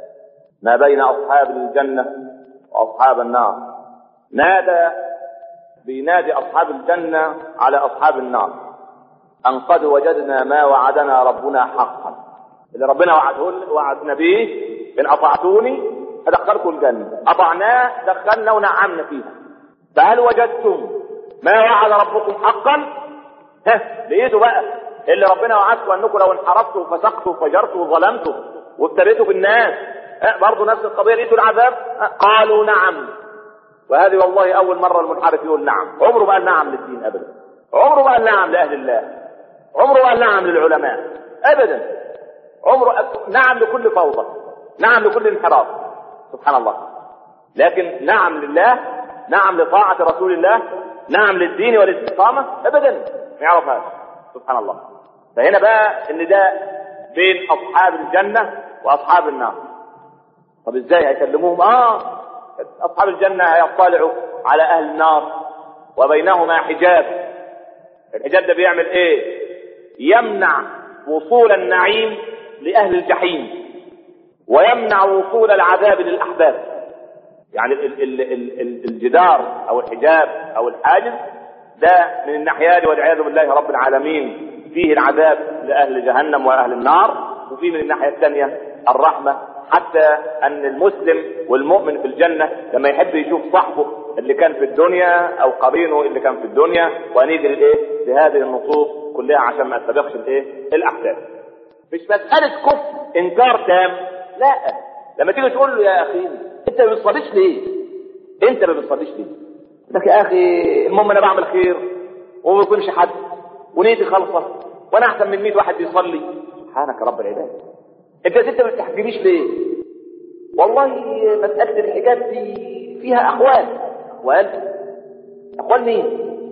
[SPEAKER 1] ما بين أصحاب الجنة وأصحاب النار نادى بينادي أصحاب الجنة على أصحاب النار أن قد وجدنا ما وعدنا ربنا حقا اللي ربنا وعده وعدنا به إن أطعتوني أدخلكم الجنة أطعناه دخلنا ونعمنا فيها فهل وجدتم ما وعد ربكم حقا ها لقيتوا بقى اللي ربنا وعدكم انكم لو انحرفتوا وفسقتوا وفجرتوا وظلمتوا وابتليتوا بالناس ها برضه نفس القضيه لقيتوا العذاب ها قالوا نعم وهذه والله اول مره المنحرف يقول نعم عمره بقى نعم للدين ابدا عمره بقى نعم لاهل الله عمره بقى نعم للعلماء ابدا عمره أك... نعم لكل فوضى نعم لكل انحراف سبحان الله لكن نعم لله نعم لطاعه رسول الله نعم للدين والاستقامه ابدا ما يعرف هذا سبحان الله فهنا بقى النداء بين اصحاب الجنه واصحاب النار طب ازاي هيكلموهم اه اصحاب الجنه هيطلعوا على اهل النار وبينهما حجاب الحجاب ده بيعمل ايه يمنع وصول النعيم لاهل الجحيم ويمنع وصول العذاب للاحباب يعني ال ال ال ال الجدار او الحجاب او الحاجز ده من الناحيه دي والعياذ بالله رب العالمين فيه العذاب لاهل جهنم واهل النار وفيه من الناحيه الثانيه الرحمه حتى ان المسلم والمؤمن في الجنه لما يحب يشوف صاحبه اللي كان في الدنيا او قرينه اللي كان في الدنيا ونيجي لايه لهذه النصوص كلها عشان ما تسبقش الايه الاحداث مش مساله كفر انكار تام لا لما تيجي تقول له يا اخي انت ما بتصليش ليه انت ما بتصليش ليه لك يا اخي المهم انا بعمل خير وما بيكونش حد ونيتي خالصه وانا احسن من 100 واحد بيصلي سبحانك يا رب العباد انت انت ما بتحجبيش ليه والله مساله الحجاب دي فيها اقوال اقوال اقوال مين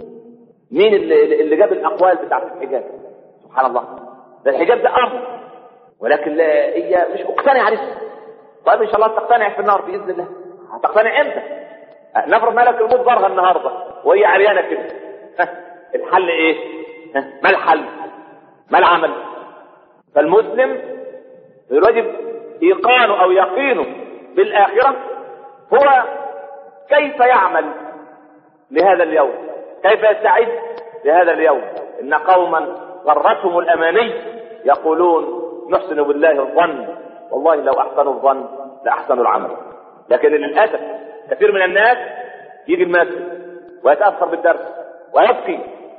[SPEAKER 1] مين اللي, اللي جاب الاقوال بتاعت الحجاب سبحان الله ده الحجاب ده امر ولكن لا هي مش مقتنعه لسه طيب ان شاء الله تقتنع في النار باذن الله هتقتنع امتى نفرض ملك الموت ضرها النهارده وهي عريانه كده الحل ايه ما الحل ما العمل فالمسلم الواجب ايقانه او يقينه بالاخره هو كيف يعمل لهذا اليوم كيف يستعد لهذا اليوم ان قوما غرتهم الاماني يقولون نحسن بالله الظن والله لو احسنوا الظن لاحسنوا العمل لكن للاسف كثير من الناس يجي المسجد ويتاثر بالدرس ويبكي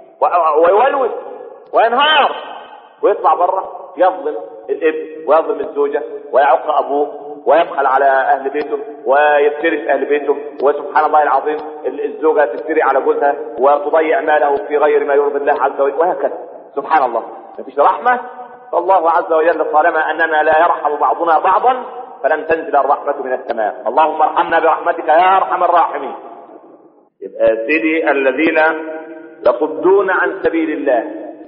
[SPEAKER 1] ويولول وينهار ويطلع بره يظلم الابن ويظلم الزوجه ويعق ابوه ويبخل على اهل بيته ويفتري في اهل بيته وسبحان الله العظيم الزوجه تفتري على جوزها وتضيع ماله في غير ما يرضي الله عز وجل وهكذا سبحان الله مفيش رحمه فالله عز وجل طالما اننا لا يرحم بعضنا بعضا فلن تنزل الرحمة من السماء اللهم ارحمنا برحمتك يا أرحم الراحمين يبقى سيدي الذين يصدون عن سبيل الله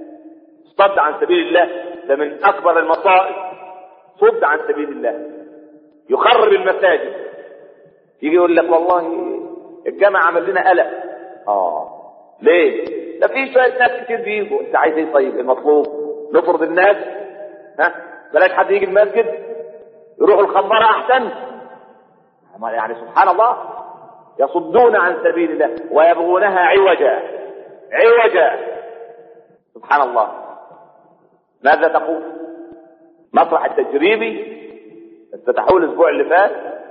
[SPEAKER 1] صد عن سبيل الله ده من أكبر المصائب صد عن سبيل الله يخرب المساجد يجي يقول لك والله الجامع عمل لنا قلق اه ليه ده في شويه ناس كتير بيجوا انت عايز ايه طيب المطلوب نفرض الناس ها بلاش حد يجي المسجد يروحوا الخمارة أحسن يعني سبحان الله يصدون عن سبيل الله ويبغونها عوجا عوجا سبحان الله ماذا تقول مسرح التجريبي افتتحوه الاسبوع اللي فات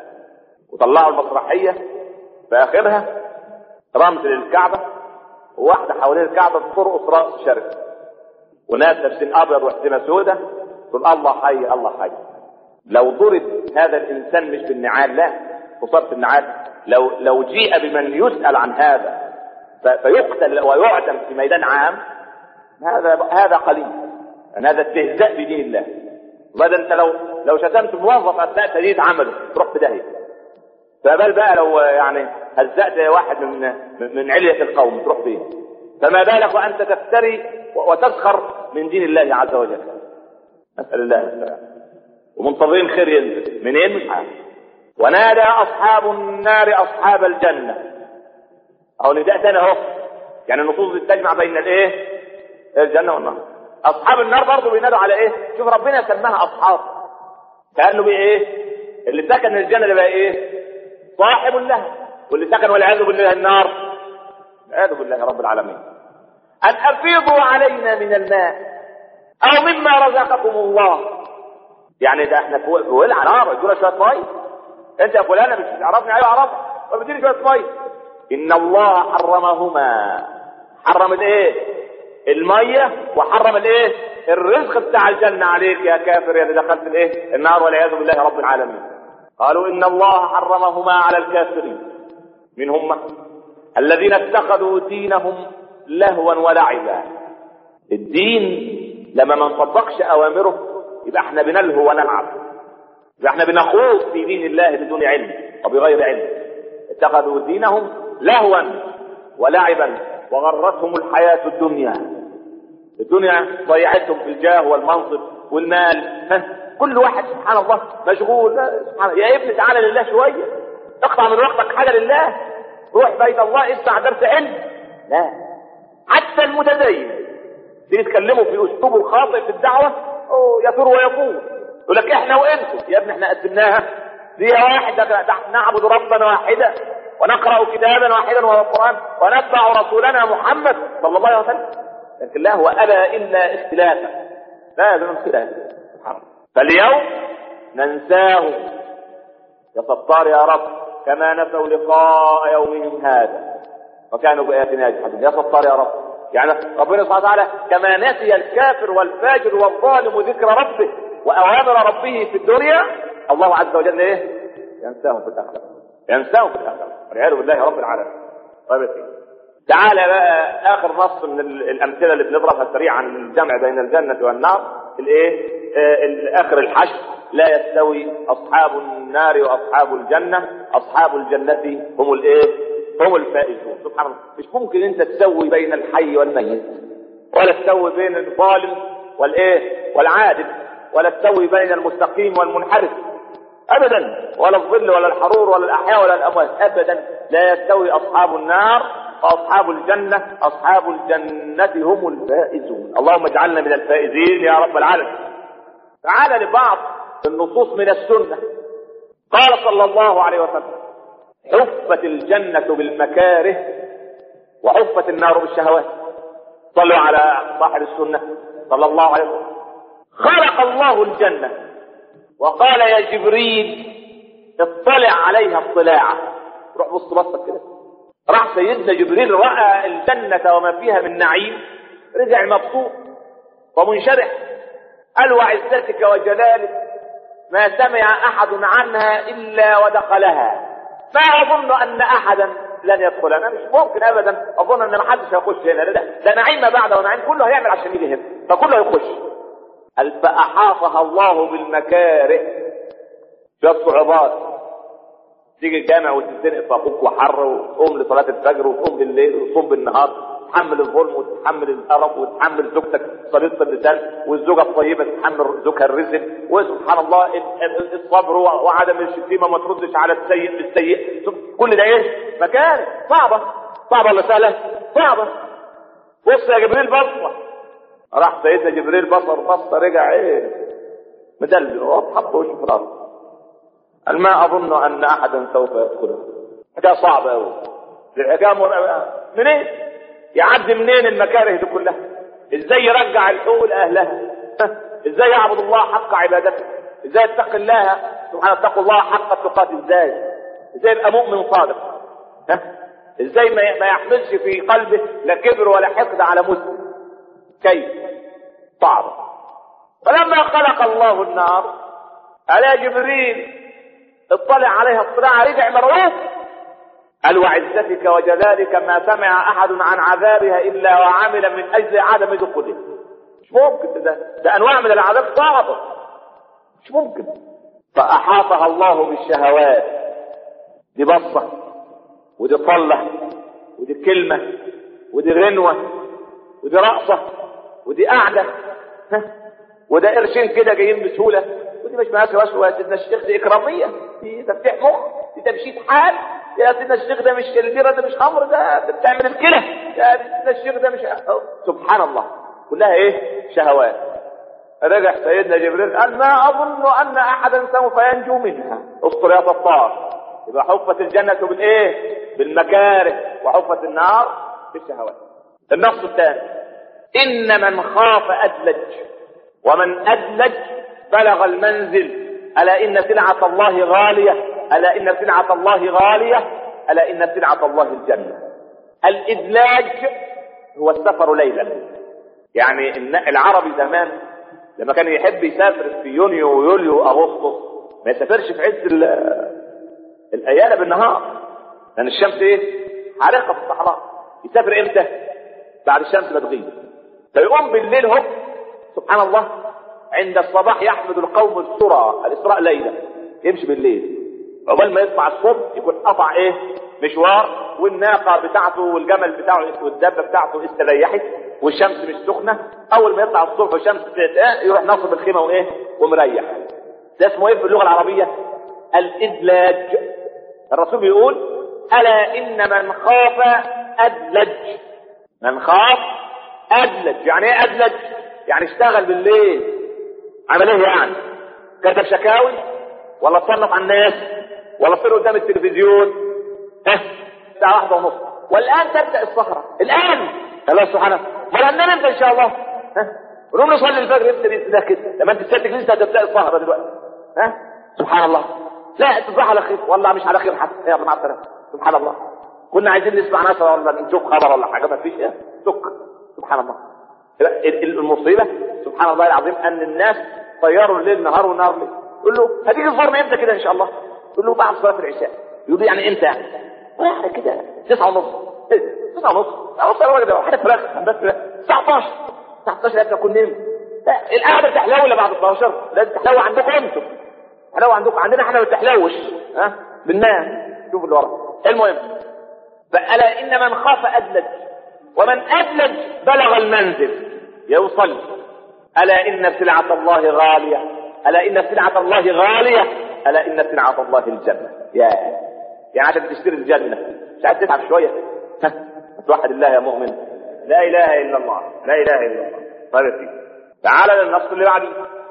[SPEAKER 1] وطلعوا المسرحيه في اخرها رمز للكعبه وواحده حوالين الكعبه بترقص راس شرق وناس لابسين ابيض وحزمه سوداء تقول الله حي الله حي لو ضرب هذا الانسان مش بالنعال لا
[SPEAKER 2] قصرت النعال لو لو جيء بمن يسأل عن هذا ف- فيقتل ويعدم في ميدان عام هذا هذا قليل يعني هذا استهزاء بدين الله وبعد انت لو لو شتمت موظف اثناء تجديد عمله تروح في داهيه فبال بقى لو يعني هزأت واحد من من من علية القوم تروح فيه فما بالك وانت تفتري وتسخر من دين الله عز وجل نسأل الله السلامة ومنتظرين خير ينزل منين مش عارف ونادى اصحاب النار اصحاب الجنه او نداء تاني اهو يعني النصوص دي تجمع بين الايه الجنه والنار اصحاب النار برضه بينادوا على ايه شوف ربنا سماها اصحاب كانه بيه ايه اللي سكن الجنه ده بقى ايه صاحب لها واللي سكن والعياذ بالله النار والعياذ بالله رب العالمين ان افيضوا علينا من الماء او مما رزقكم الله يعني ده احنا فوق فوق على نار ادونا شويه ميه انت يا فلانه مش تعرفني ايوه اعرفك طب اديني شويه ميه ان الله حرمهما حرم الايه الميه وحرم الايه الرزق بتاع الجنه عليك يا كافر يا اللي دخلت الايه النار والعياذ بالله رب العالمين قالوا ان الله حرمهما على الكافرين من هم الذين اتخذوا دينهم لهوا ولعبا الدين لما ما نطبقش اوامره يبقى احنا بنلهو ونلعب يبقى احنا بنخوض في دين الله بدون علم وبغير علم اتخذوا دينهم لهوا ولعبا وغرتهم الحياة الدنيا الدنيا ضيعتهم في الجاه والمنصب والمال ها؟ كل واحد سبحان الله مشغول لا، سبحان الله. يا ابني تعالى لله شوية اقطع من وقتك حاجة لله روح بيت الله اسمع درس علم لا حتى المتدين تيجي تكلمه في اسلوبه الخاطئ في الدعوة أوه يثور ويفور يقول لك احنا وانتم يا ابني احنا قدمناها دي واحدة نحن نعبد ربا واحدا ونقرأ كتابا واحدا وهو القرآن ونتبع رسولنا محمد صلى الله عليه وسلم لكن لا هو أبى إلا اختلافا لازم اختلاف سبحان الله فاليوم ننساهم يا ستار يا رب كما نسوا لقاء يومهم هذا وكانوا بآياتنا يجحدون يا ستار يا رب يعني ربنا سبحانه وتعالى كما نسي الكافر والفاجر والظالم ذكر ربه وأوامر ربه في الدنيا الله عز وجل ايه ينساهم في الآخرة ينساهم في الآخرة والعياذ بالله رب العالمين طيب يا سيدي تعالى بقى آخر نص من ال- الأمثلة اللي بنضربها سريعا من الجمع بين الجنة والنار الايه آه، ال- آخر الحشر لا يستوي أصحاب النار وأصحاب الجنة أصحاب الجنة هم الايه هم الفائزون سبحان الله مش ممكن انت تسوي بين الحي والميت ولا تسوي بين الظالم والايه والعادل ولا تسوي بين المستقيم والمنحرف ابدا ولا الظل ولا الحرور ولا الاحياء ولا الاموات ابدا لا يستوي اصحاب النار واصحاب الجنه اصحاب الجنه هم الفائزون اللهم اجعلنا من الفائزين يا رب العالمين تعال لبعض النصوص من السنه قال صلى الله عليه وسلم حفت الجنه بالمكاره وحفت النار بالشهوات صلوا على صاحب السنه صلى الله عليه وسلم خلق الله الجنه وقال يا جبريل اطلع عليها اطلاعا روح بص بصك كده راح سيدنا جبريل راى الجنه وما فيها من نعيم رجع مبسوط ومنشرح قال وعزتك وجلالك ما سمع احد عنها الا ودخلها ما اظن ان احدا لن يدخل انا مش ممكن ابدا اظن ان ما حدش هيخش هنا لا ده نعيم ما بعده ونعيم كله هيعمل عشان يجي هنا فكله يخش قال فأحاطها الله بالمكاره في الصعوبات تيجي الجامع وتتزنق في اخوك وحر وتقوم لصلاة الفجر وتقوم بالليل وتصوم بالنهار تحمل الظلم وتتحمل القرف وتحمل زوجتك صليطة اللسان والزوجة الطيبة تتحمل زوجها الرزق وسبحان الله ال- ال- الصبر وعدم الشتيمة ما تردش على السيء بالسيء كل ده ايه؟ مكان صعبة صعبة ولا سهلة؟ صعبة بص يا جبريل بصة راح سيدنا جبريل بصر بصة رجع ايه مدلل وحط وشه في الارض قال ما اظن ان احدا سوف يدخلها حكايه صعبه قوي الحكايه مر- منين يعدي منين المكاره دي كلها ازاي يرجع الحقوق لاهلها ازاي يعبد الله حق عبادته ازاي يتقي الله سبحانه اتقوا الله حق التقاة ازاي ازاي يبقى مؤمن صادق ها؟ ازاي ما ما يحملش في قلبه لا كبر ولا حقد على مسلم كيف صعب فلما خلق الله النار على جبريل اطلع عليها اطلاع رجع مرعوب قال وعزتك وجلالك ما سمع احد عن عذابها الا وعمل من اجل عدم دخولها مش ممكن ده ده انواع من العذاب صعبه مش ممكن فاحاطها الله بالشهوات دي بصه ودي طله ودي كلمه ودي غنوه ودي رقصه ودي قعده ها وده قرشين كده جايين بسهوله ودي مش مقاسه وشوه يا سيدنا الشيخ دي اكراميه دي تفتيح مخ دي تمشيط حال يا سيدنا الشيخ ده مش البيره ده مش خمر ده بتعمل الكلى يا سيدنا الشيخ ده مش سبحان الله كلها ايه شهوات رجع سيدنا جبريل قال ما اظن ان احدا سوف ينجو منها استر يا سطار يبقى حفت الجنه بالايه بالمكاره وحفت النار بالشهوات النص الثاني ان من خاف ادلج ومن ادلج بلغ المنزل الا ان سلعه الله غاليه الا ان سلعه الله غاليه الا ان سلعه الله الجنه الادلاج هو السفر ليلا يعني العربي زمان لما كان يحب يسافر في يونيو ويوليو واغسطس ما يسافرش في عز الايام بالنهار لان الشمس ايه حارقه في الصحراء يسافر امتى بعد الشمس ما تغيب فيقوم بالليل هو سبحان الله عند الصباح يحمد القوم السرى الاسراء ليلا يمشي بالليل عقبال ما يطلع الصبح يكون قطع ايه مشوار والناقه بتاعته والجمل بتاعه والدابه بتاعته استريحت والشمس مش سخنه اول ما يطلع الصبح والشمس يروح ناصب الخيمه وايه ومريح ده اسمه ايه في اللغه العربيه الادلاج الرسول بيقول الا ان من خاف ادلج من خاف ادلج يعني ايه ادلج يعني اشتغل بالليل عمل ايه يعني كتب شكاوي ولا تصنف على الناس ولا تصير قدام التلفزيون ها الساعه واحدة ونص والان تبدا السهره الان الله سبحانه ما ننام امتى ان شاء الله ها ونقوم نصلي الفجر امتى باذن الله كده لما انت تساتك لسه هتبدا السهره دلوقتي ها سبحان الله لا تصبح على خير والله مش على خير حتى يلا مع السلامه سبحان الله كنا عايزين نسمع ناس ولا نشوف خبر ولا حاجه ما فيش ايه سك سبحان الله المصيبه سبحان الله العظيم ان الناس طيروا الليل نهار ونهار ليل يقول له هتيجي تزورنا امتى كده ان شاء الله يقول له بعد صلاه العشاء يقول له يعني امتى يعني واحد كده تسعة ونص تسعة ونص ونص يا راجل حاجه فراخ بس 19 19 لازم اكون نمت القعده بتحلو ولا بعد 12 لازم تحلو عندكم انتم تحلو عندكم عندنا احنا ما بتحلوش ها بننام شوف اللي ورا المهم فألا إن من خاف أدلج ومن أدلج بلغ المنزل يوصل ألا إن سلعة الله غالية ألا إن سلعة الله غالية ألا إن سلعة الله الجنة يا يعني عشان تشتري الجنة مش عايز تتعب شوية ها توحد الله يا مؤمن لا إله إلا الله لا إله إلا الله طيب تعال للنص اللي بعده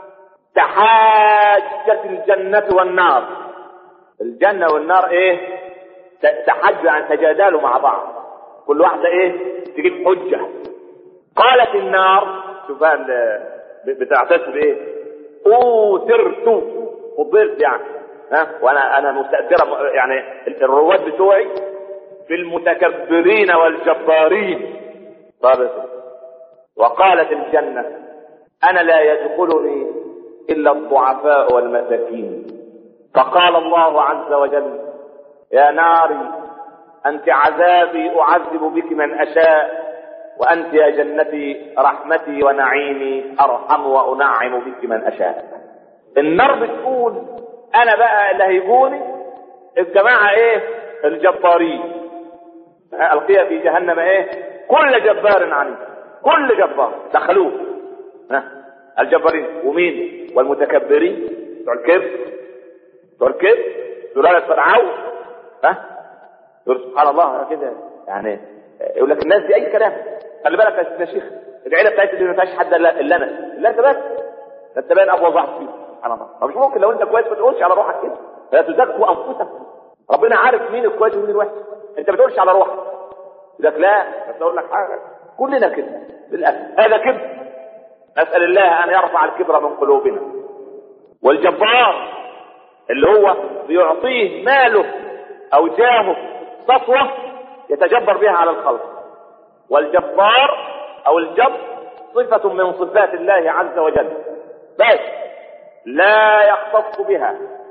[SPEAKER 2] تحاجت الجنة والنار الجنة والنار ايه تحجوا يعني تجادلوا مع بعض كل واحدة ايه تجيب حجة قالت النار شوف بتعتز بايه اوثرت فضلت يعني ها وانا انا مستأثرة يعني الرواد بتوعي في المتكبرين والجبارين طيب وقالت الجنة انا لا يدخلني الا الضعفاء والمساكين فقال الله عز وجل يا ناري أنت عذابي أعذب بك من أشاء وأنت يا جنتي رحمتي ونعيمي أرحم وأنعم بك من أشاء النار بتقول أنا بقى اللي هيجوني الجماعة إيه الجبارين ألقي في جهنم إيه كل جبار عنيد كل جبار دخلوه ها الجبارين ومين والمتكبرين بتوع الكبر بتوع الكبر سلالة فرعون ها يقول سبحان الله كده يعني يقول لك الناس دي اي كلام خلي بالك يا شيخ العيله بتاعتي دي ما فيهاش حد الا الا انا الا انت بس انت باين ابو ضعف فيه سبحان الله مش ممكن لو انت كويس ما تقولش على روحك كده فلا تزكوا انفسكم ربنا عارف مين الكويس ومين الوحش انت ما تقولش على روحك يقول لك لا بس اقول لك حاجه كلنا كده للاسف هذا كبر نسال الله ان يرفع الكبر من قلوبنا والجبار اللي هو بيعطيه ماله او جاهه سطوة يتجبر بها على الخلق والجبار او الجب صفة من صفات الله عز وجل بس لا يختص بها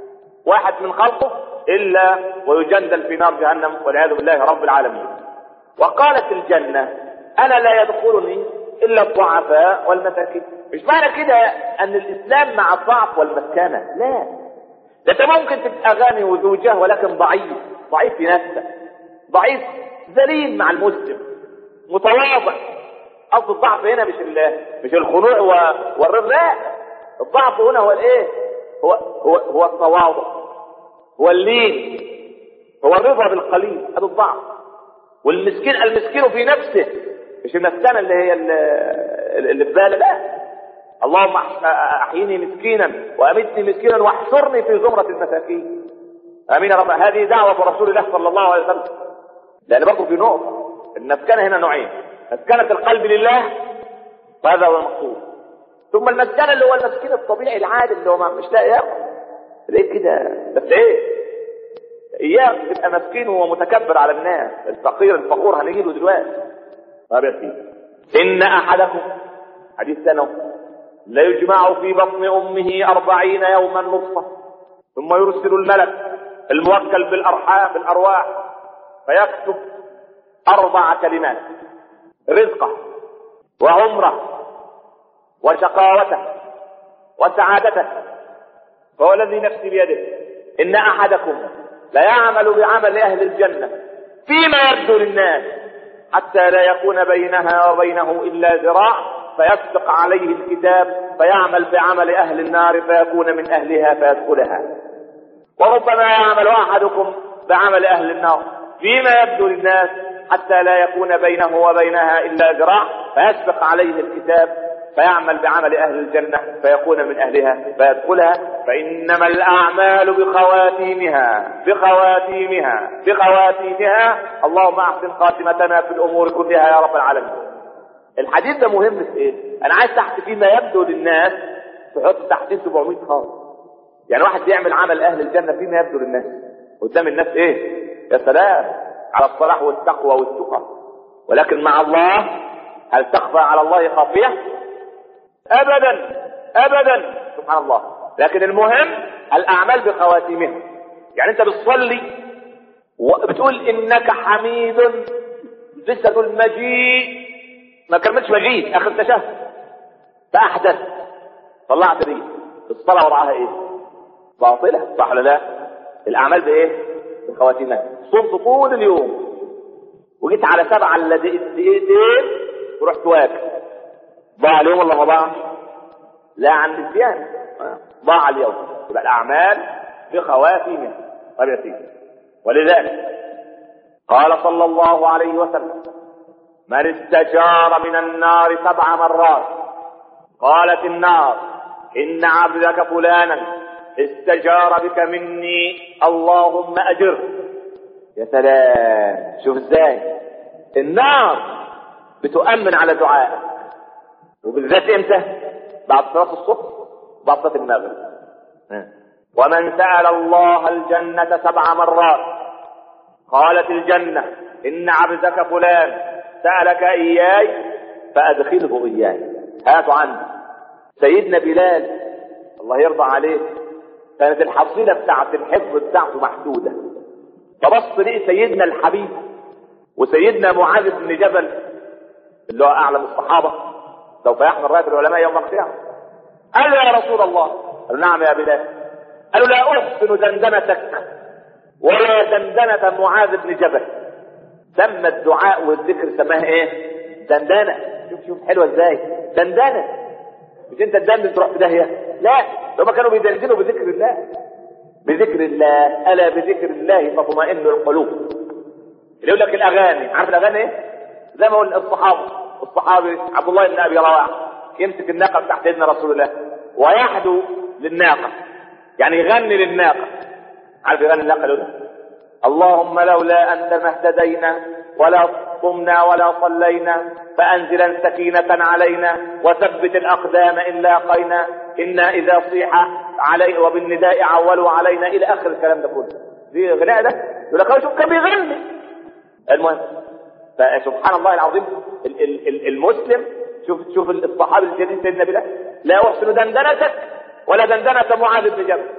[SPEAKER 2] واحد من خلقه الا ويجندل في نار جهنم والعياذ بالله رب العالمين وقالت الجنه انا لا يدخلني الا الضعفاء والمساكين مش معنى كده ان الاسلام مع الضعف والمسكنه لا ده انت ممكن تبقى غني وذو جاه ولكن ضعيف ضعيف في نفسك ضعيف ذليل مع المسلم متواضع اصل الضعف هنا مش مش الخضوع والرضا لا الضعف هنا هو الايه هو هو هو التواضع هو اللين هو الرضا بالقليل هذا الضعف والمسكين المسكين في نفسه مش المسكنه اللي هي اللي في باله لا اللهم احيني مسكينا وامتني مسكينا واحشرني في زمره المساكين امين يا رب هذه دعوه رسول الله صلى الله عليه وسلم لان برضه في نقطه المسكنه هنا نوعين مسكنه القلب لله وهذا هو المقصود ثم المسكنه اللي هو المسكين الطبيعي العادي اللي هو مش لاقي ياكل تلاقيه كده بس ايه اياك تبقى مسكين ومتكبر على الناس الفقير الفخور هنجيله دلوقتي طب يا سيدي ان احدكم حديث سنه لا يجمع في بطن امه أربعين يوما نطفه ثم يرسل الملك الموكل بالارحام بالارواح فيكتب اربع كلمات رزقه وعمره وشقاوته وسعادته فهو الذي نفسي بيده ان احدكم لا يعمل بعمل اهل الجنه فيما يبدو للناس حتى لا يكون بينها وبينه الا ذراع فيسبق عليه الكتاب فيعمل بعمل اهل النار فيكون من اهلها فيدخلها وربما يعمل احدكم بعمل اهل النار فيما يبدو للناس حتى لا يكون بينه وبينها الا ذراع فيسبق عليه الكتاب فيعمل بعمل اهل الجنه فيكون من اهلها فيدخلها فانما الاعمال بخواتيمها بخواتيمها بخواتيمها اللهم احسن خاتمتنا في الامور كلها يا رب العالمين الحديث ده مهم في ايه انا عايز تحت فيما يبدو للناس تحط تحتيه 700 خالص يعني واحد بيعمل عمل اهل الجنه فيما يبدو للناس قدام الناس ايه يا سلام على الصلاح والتقوى والتقى ولكن مع الله هل تخفى على الله خافيه ابدا ابدا سبحان الله لكن المهم الاعمال بخواتيمها يعني انت بتصلي وبتقول انك حميد جسد المجيء ما كملتش مجيء اخر تشهد فاحدث طلعت دي الصلاه وضعها ايه باطله صح ولا لا الاعمال بايه بخواتيمها صمت طول اليوم وجيت على سبعه الا دقيقتين ورحت واكل ضاع اليوم ولا ما ضاعش؟ لا عن نسيان ضاع اليوم يبقى الاعمال بخواتيمها طب يا سيدي ولذلك قال صلى الله عليه وسلم من استجار من النار سبع مرات قالت النار ان عبدك فلانا استجار بك مني اللهم اجر يا سلام شوف ازاي النار بتؤمن على دعائك وبالذات امتى بعد صلاه الصبح بعد صلاه المغرب ومن سال الله الجنه سبع مرات قالت الجنه ان عبدك فلان سالك اياي فادخله اياي هاتوا عني سيدنا بلال الله يرضى عليه كانت الحصيله بتاعت الحفظ بتاعته محدوده فبص ليه سيدنا الحبيب وسيدنا معاذ بن جبل اللي هو اعلم الصحابه سوف يحمل رايه العلماء يوم القيامه قال له يا رسول الله قال نعم يا بلال قالوا لا احسن دندنتك ولا دندنه معاذ بن جبل سمى الدعاء والذكر سماه ايه دندنه شوف شوف حلوه ازاي دندنه مش انت تدندن تروح في داهيه لا هم كانوا بيدندنوا بذكر الله بذكر الله الا بذكر الله تطمئن القلوب اللي يقول لك الاغاني عارف الاغاني ايه زي ما قلنا الصحابه الصحابي عبد الله بن ابي رواحه يمسك الناقه بتاعت سيدنا رسول الله ويحدو للناقه يعني يغني للناقه عارف يغني الناقه لولا اللهم لولا انت ما اهتدينا ولا قمنا ولا صلينا فانزلا سكينه علينا وثبت الاقدام ان لاقينا انا اذا صيح علي وبالنداء عولوا علينا الى اخر الكلام ده كله دي غناء ده يقول لك شوف كان بيغني المهم فسبحان الله العظيم ال- ال- ال- المسلم شوف شوف الصحابي الجليل سيدنا بلال لا احسن دندنتك ولا دندنه معاذ بن جبل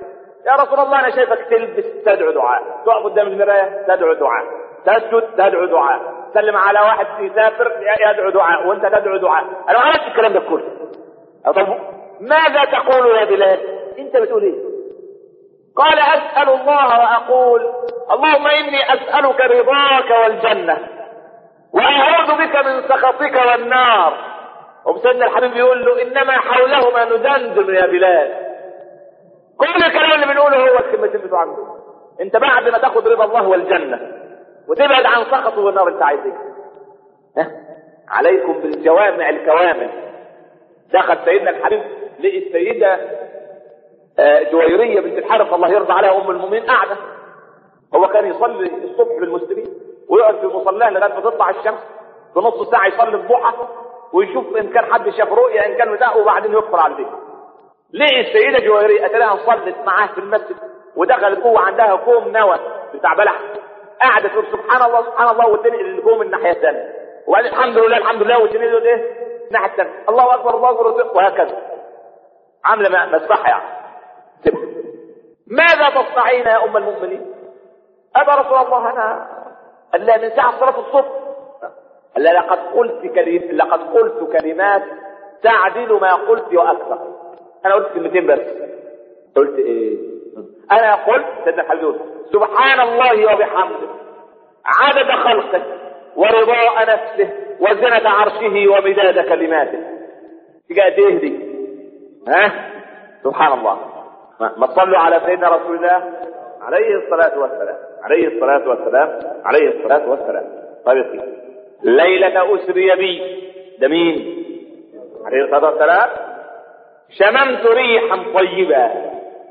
[SPEAKER 2] يا رسول الله انا شايفك تلبس تدعو دعاء تقف قدام المرايه تدعو دعاء تسجد تدعو دعاء تسلم على واحد يسافر يدعو دعاء وانت تدعو دعاء انا ما عملتش الكلام ده كله طب ماذا تقول يا بلال انت بتقول ايه قال اسال الله واقول اللهم اني اسالك رضاك والجنه واعوذ بك من سخطك والنار وسيدنا الحبيب يقول له انما حولهما ندندن يا بلال كل الكلام اللي بنقوله هو الكلمتين بتوع عنده انت بعد ما تاخد رضا الله والجنه وتبعد عن سخطه والنار انت عايز ايه ها؟ عليكم بالجوامع الكوامل دخل سيدنا الحبيب لقي السيده آه، جويريه بنت الحارث الله يرضى عليها ام المؤمنين قاعده هو كان يصلي الصبح بالمسلمين ويقعد في مصلاه لغايه ما تطلع الشمس في نص ساعه يصلي الضحى ويشوف ان كان حد شاف رؤيا ان كان بتاع وبعدين يدخل على البيت لقي السيده جويريه اتلاها صلت معاه في المسجد ودخلت جوه عندها كوم نوى بتاع بلح قاعده تقول سبحان الله سبحان الله وتنقل الكوم الناحيه الثانيه وبعدين الحمد لله الحمد لله وتنقل ايه الناحيه الثانيه الله اكبر الله اكبر وهكذا عامله مسبحه يعني سبت. ماذا تصنعين يا ام المؤمنين ابا رسول الله انا قال لها من ساعه صلاه الصبح قال لها لقد قلت كلم لقد قلت كلمات تعدل ما قلت واكثر انا قلت كلمتين بس قلت ايه انا قلت سيدنا الحبيب يقول سبحان الله وبحمده عدد خلقه ورضاء نفسه وزنة عرشه ومداد كلماته تجي تهدي ها سبحان الله ما ما تصلوا على سيدنا رسول الله عليه الصلاة والسلام عليه الصلاة والسلام عليه الصلاة والسلام طيب يا سيدي ليلة أسري بي ده مين عليه الصلاة والسلام شممت ريحا طيبا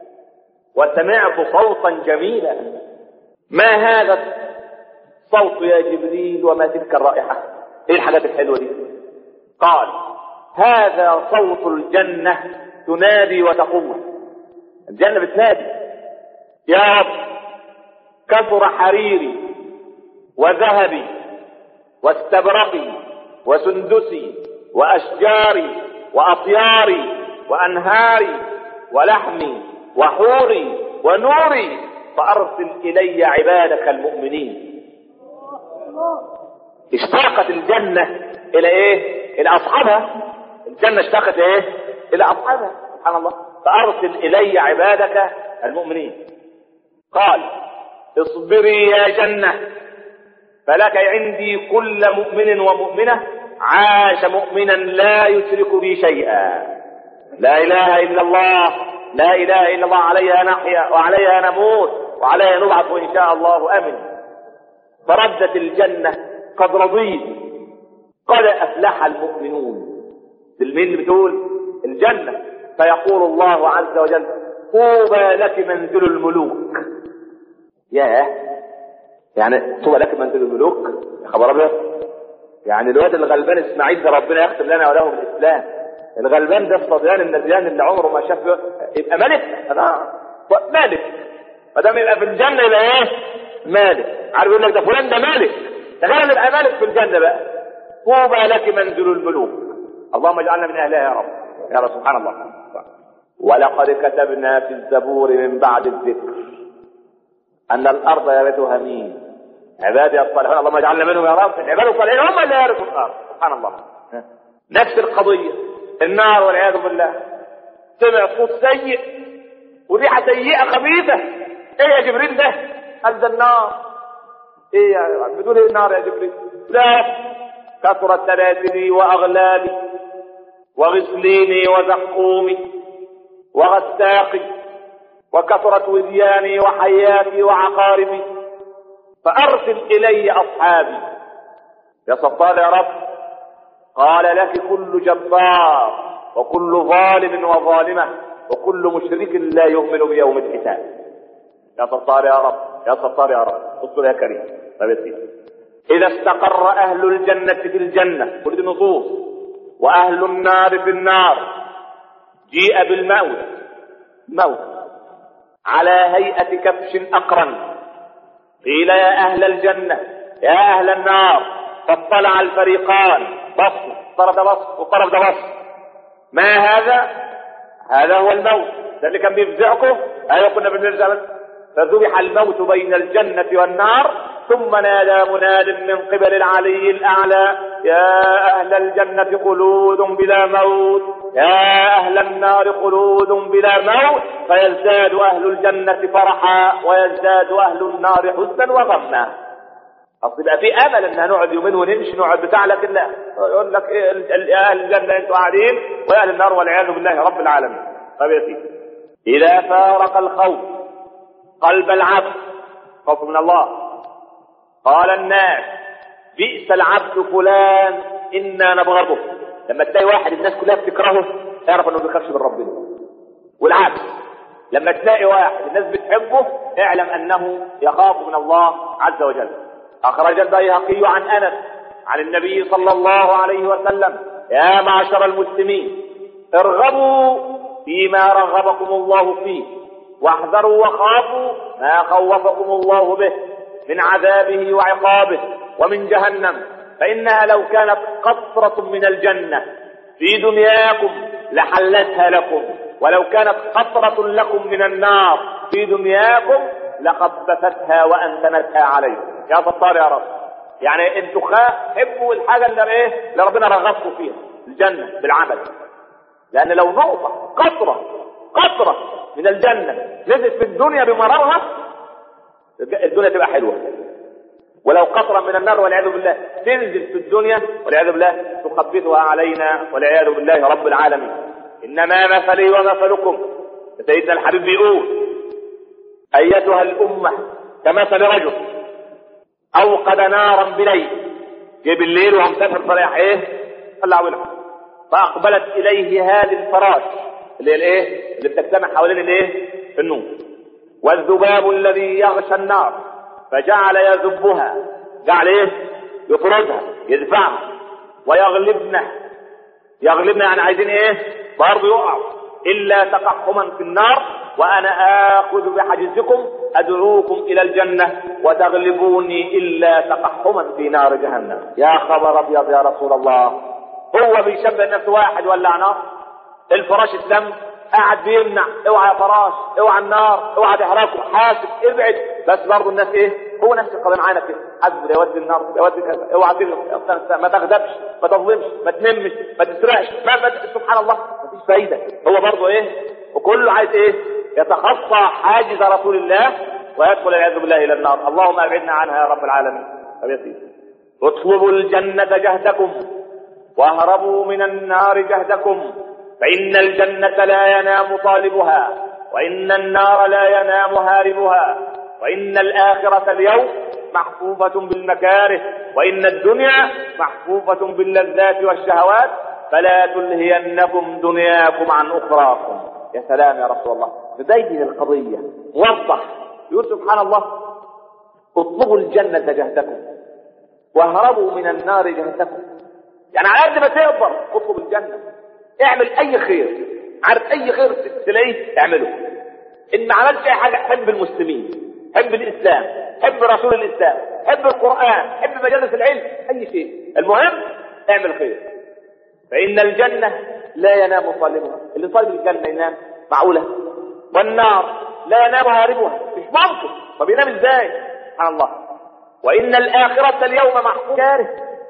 [SPEAKER 2] وسمعت صوتا جميلا ما هذا الصوت يا جبريل وما تلك الرائحة ايه الحاجات الحلوة دي قال هذا صوت الجنة تنادي وتقول الجنة بتنادي يا رب كثر حريري وذهبي واستبرقي وسندسي واشجاري واطياري وانهاري ولحمي وحوري ونوري فارسل الي عبادك المؤمنين اشتاقت الجنه الى ايه الى اصحابها الجنه اشتاقت ايه الى اصحابها سبحان الله فارسل الي عبادك المؤمنين قال اصبري يا جنه فلك عندي كل مؤمن ومؤمنه عاش مؤمنا لا يشرك بي شيئا لا اله الا الله لا اله الا الله عليها نحيا وعليها نموت وعليها نبعث ان شاء الله امن فردت الجنه قد رضيت قد افلح المؤمنون المين اللي بتقول الجنه فيقول الله عز وجل طوبى لك منزل الملوك ياه يعني طوبى لك منزل الملوك يا خبر ابيض يعني الواد الغلبان اسماعيل ده ربنا يختم لنا وله بالاسلام الغلبان ده الصبيان النبيان اللي عمره ما شاف يبقى ملك انا مالك ما دام يبقى في الجنه يبقى ايه؟ مالك عارف يقول لك ده فلان ده مالك تخيل نبقى مالك في الجنه بقى طوبى لك منزل الملوك اللهم اجعلنا من اهلها يا رب يا رب سبحان الله ولقد كتبنا في الزبور من بعد الذكر ان الارض يرثها مين؟ عبادي الصالحون اللهم اجعلنا منهم يا رب العباد الصالحين هم اللي يرثوا الارض سبحان الله نفس القضيه النار والعياذ بالله سمع صوت سيء وريحه سيئه خبيثه ايه يا جبريل ده؟ قال ده النار ايه يا بدون ايه النار يا جبريل؟ لا كثرت سلاسلي واغلالي وغسليني وزقومي وغساقي وكثرت ودياني وحياتي وعقاربي فارسل الي اصحابي يا صفال يا رب قال لك كل جبار وكل ظالم وظالمه وكل مشرك لا يؤمن بيوم الحساب يا ستار يا رب يا ستار يا رب اصبر يا كريم طيب يا سيدي اذا استقر اهل الجنه في الجنه كل دي نصوص واهل النار في النار جيء بالموت موت على هيئه كبش اقرن قيل يا اهل الجنه يا اهل النار فاطلع الفريقان بص طرف ده بص وطرف ده بص ما هذا هذا هو الموت ده اللي كان بيفزعكم ايوه كنا بنرجع بس فذبح الموت بين الجنة والنار ثم نادى مناد من قبل العلي الأعلى يا أهل الجنة خلود بلا موت يا أهل النار خلود بلا موت فيزداد أهل الجنة فرحا ويزداد أهل النار حزنا وغما اصل يبقى في امل ان هنقعد يومين ونمشي نقعد بتاع لكن لا يقول لك إيه ال- ال- اهل الجنه انتوا قاعدين واهل النار والعياذ بالله رب العالمين طب يا سيدي اذا فارق الخوف قلب العبد خوف من الله قال الناس بئس العبد فلان انا نبغضه لما تلاقي واحد الناس كلها بتكرهه اعرف انه ما بيخافش من ربنا والعكس لما تلاقي واحد الناس بتحبه اعلم انه يخاف من الله عز وجل اخرج البيهقي عن انس عن النبي صلى الله عليه وسلم يا معشر المسلمين ارغبوا فيما رغبكم الله فيه واحذروا وخافوا ما خوفكم الله به من عذابه وعقابه ومن جهنم فانها لو كانت قطره من الجنه في دنياكم لحلتها لكم ولو كانت قطرة لكم من النار في دنياكم لقبستها وأنتنتها عليكم يا ستار يا رب يعني انتوا خا- حبوا الحاجة اللي ايه اللي ربنا رغبكم فيها الجنة بالعمل لأن لو نقطة قطرة قطرة من الجنة نزلت في الدنيا بمرارها الدنيا تبقى حلوة ولو قطرة من النار والعياذ بالله تنزل في الدنيا والعياذ بالله تخبطها علينا والعياذ بالله رب العالمين إنما مثلي ومثلكم سيدنا الحبيب بيقول أيتها الأمة كمثل رجل أوقد نارا بليل جه بالليل وهو مسافر طريق إيه؟ طلع ولع فأقبلت إليه هذه الفراش اللي هي الإيه؟ اللي بتجتمع حوالين الإيه؟ النور والذباب الذي يغشى النار فجعل يذبها جعل ايه يطردها يدفعها ويغلبنا يغلبنا يعني عايزين ايه برضه يقعوا الا تقحما في النار وانا اخذ بحجزكم ادعوكم الى الجنه وتغلبوني الا تقحما في نار جهنم يا خبر ابيض يا رسول الله هو بيشبه نفسه واحد ولع نار الفراش اتلم قاعد بيمنع اوعى يا فراش اوعى النار اوعى تحرقه حاسب ابعد بس برضه الناس ايه هو نفس القضيه معانا كده حاسب يا ود النار يا ود كذا اوعى تغلب ما تغضبش ما تظلمش ما تنمش ما تسرقش ما, ما سبحان الله مفيش فايده هو برضه ايه وكله عايز ايه يتخطى حاجز رسول الله ويدخل والعياذ بالله الى النار اللهم ابعدنا عنها يا رب العالمين طب يا سيدي اطلبوا الجنه جهدكم واهربوا من النار جهدكم فإن الجنة لا ينام طالبها وإن النار لا ينام هاربها وإن الآخرة اليوم محفوفة بالمكاره وإن الدنيا محفوفة باللذات والشهوات فلا تلهينكم دنياكم عن أخراكم يا سلام يا رسول الله تبين القضية وضح يقول سبحان الله اطلبوا الجنة جهدكم واهربوا من النار جهدكم يعني على قد ما تقدر اطلب الجنة اعمل اي خير عارف اي خير تلاقيه اعمله ان ما عملتش اي حاجه حب المسلمين حب الاسلام حب رسول الاسلام حب القران حب مجالس العلم اي شيء المهم اعمل خير فان الجنه لا ينام طالبها اللي طالب الجنه ينام معقوله والنار لا ينام هاربها مش ممكن طب ينام ازاي سبحان الله وان الاخره اليوم محفوظ كاره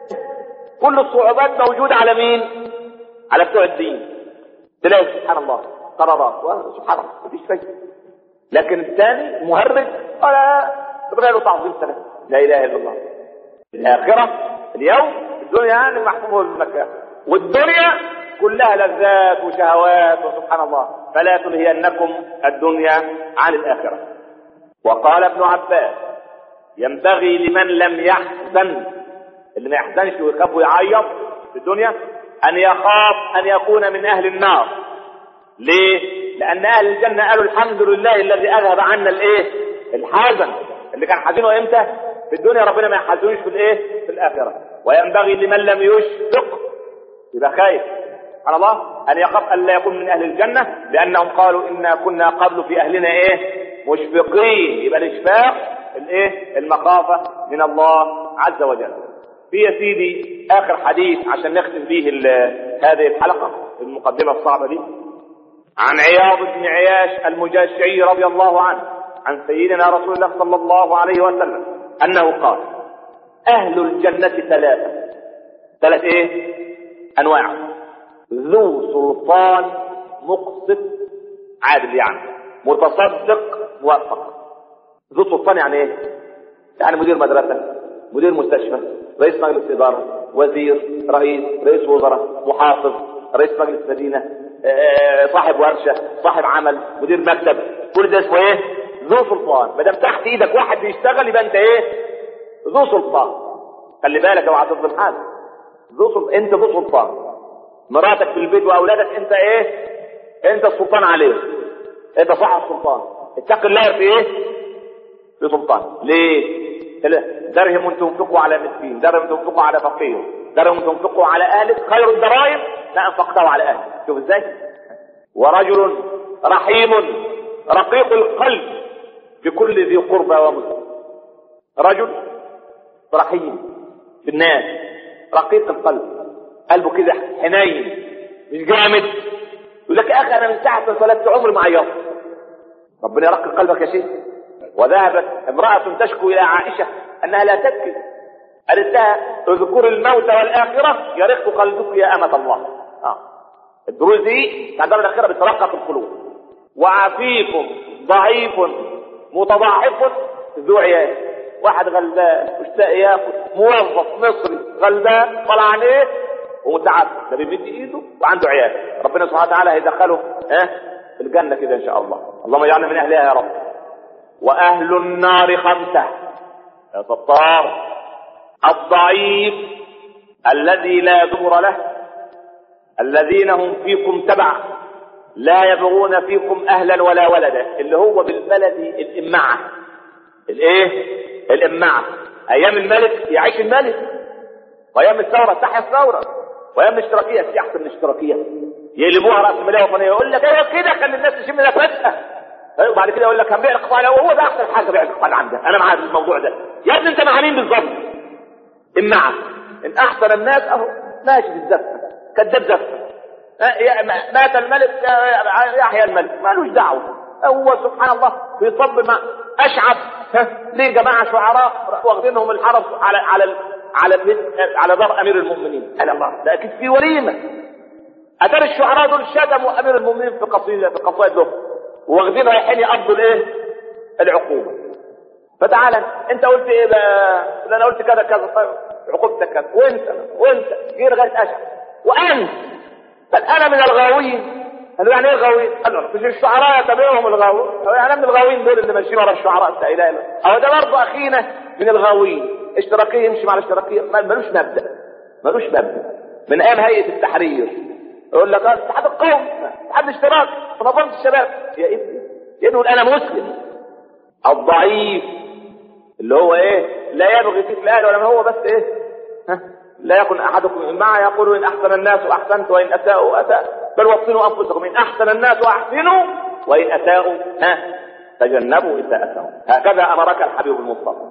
[SPEAKER 2] كل الصعوبات موجوده على مين على بتوع الدين تلاقي سبحان الله قرارات سبحان الله مفيش فايده لكن الثاني مهرج ولا تبغى له تعظيم سلام لا اله الا الله الاخره اليوم الدنيا يعني محفوظه بالمكان والدنيا كلها لذات وشهوات وسبحان الله فلا تلهينكم الدنيا عن الاخره وقال ابن عباس ينبغي لمن لم يحزن اللي ما يحزنش ويخاف ويعيط في الدنيا أن يخاف أن يكون من أهل النار ليه؟ لأن أهل الجنة قالوا الحمد لله الذي أذهب عنا الإيه؟ الحزن اللي كان حزينه إمتى؟ في الدنيا ربنا ما يحزنوش في الإيه؟ في الآخرة وينبغي لمن لم يشفق يبقى خايف سبحان الله أن يخاف أن لا يكون من أهل الجنة لأنهم قالوا إنا كنا قبل في أهلنا إيه؟ مشفقين يبقى الإشفاق الإيه؟ المخافة من الله عز وجل في يا سيدي اخر حديث عشان نختم به هذه الحلقه المقدمه الصعبه دي عن عياض بن عياش المجاشعي رضي الله عنه عن سيدنا رسول الله صلى الله عليه وسلم انه قال اهل الجنه ثلاثه ثلاث ايه انواع ذو سلطان مقسط عادل يعني متصدق موفق ذو سلطان يعني ايه يعني مدير مدرسه مدير مستشفى رئيس مجلس اداره وزير رئيس رئيس وزراء محافظ رئيس مجلس مدينه آه، صاحب ورشه صاحب عمل مدير مكتب كل ده اسمه ايه ذو سلطان ما دام تحت ايدك واحد بيشتغل يبقى انت ايه ذو سلطان خلي بالك اوعى تظلم حد ذو سلطان انت ذو سلطان مراتك في البيت واولادك انت ايه انت السلطان عليه انت صاحب السلطان اتق الله في ايه في سلطان ليه درهم تنفقوا على مسكين درهم تنفقوا على فقير درهم تنفقوا على اهلك خير الدراهم لا انفقته على اهلك شوف ازاي ورجل رحيم رقيق القلب بكل ذي قربى ومسلم رجل رحيم بالناس رقيق القلب قلبه كده حنين مش جامد يقول لك يا اخي انا من ساعه ما اتولدت عمري ما عيطت ربنا يرقق قلبك يا شيخ وذهبت امراه تشكو الى عائشه انها لا تبكي قالت لها اذكر الموت والاخره يرق قلبك يا امه الله آه. الدروس دي بتاع الدار الاخره بترقق القلوب وعفيف ضعيف متضاعف ذو عيال واحد غلبان مشتاق ياكل موظف مصري غلبان طلع عليه ومتعب ده بيمد ايده وعنده عيال ربنا سبحانه وتعالى هيدخله ها في الجنه كده ان شاء الله اللهم اجعلنا من اهلها يا رب واهل النار خمسه يا ستار الضعيف الذي لا دبر له الذين هم فيكم تبع لا يبغون فيكم اهلا ولا ولدا اللي هو بالبلد الامعه الايه الامعه ايام الملك يعيش الملك وايام الثوره تحيا الثوره وايام الاشتراكيه سياحه الاشتراكيه يقلبوها راس ماليه وطنيه يقول لك ايوه كده خلي الناس تشم نفسها وبعد كده يقول لك هنبيع الاقطاع وهو ده احسن حاجه بيع الاقطاع عندك انا معاك الموضوع ده يا ابني انت مع مين بالظبط امعه ان احسن الناس اهو ماشي بالزفه كذاب زفه مات الملك يحيى الملك مالوش دعوه هو سبحان الله في صب ما اشعب ليه جماعه شعراء واخدينهم الحرس على على على على دار امير المؤمنين قال الله ده اكيد في وليمه اتاري الشعراء دول شتموا امير المؤمنين في قصيده في قصائد له واخدين رايحين يقضوا الايه العقوبه فتعالى انت قلت ايه بقى انا قلت كذا كذا طيب عقوبتك كذا وانت وانت جه لغايه اشعب وانت بل انا من الغاوين قالوا يعني ايه الغاوين؟ قالوا مش الشعراء يتبعهم الغاوين قالوا يعني من الغاوين دول اللي ماشيين ورا الشعراء لا اله الا الله ده برضه اخينا من الغاوين اشتراكيه يمشي مع الاشتراكيه ملوش مبدا ملوش مبدا من ايام هيئه التحرير يقول لك اتحاد القوم اتحاد الاشتراك منظمه الشباب يا ابني يقول انا مسلم الضعيف اللي هو ايه لا يبغي فيك الاهل ولا هو بس ايه ها لا يكن احدكم معه يقول ان احسن الناس احسنت وان اساءوا اساء بل وصنوا انفسكم ان احسن الناس احسنوا وان اساءوا ها تجنبوا اساءتهم هكذا امرك الحبيب المصطفى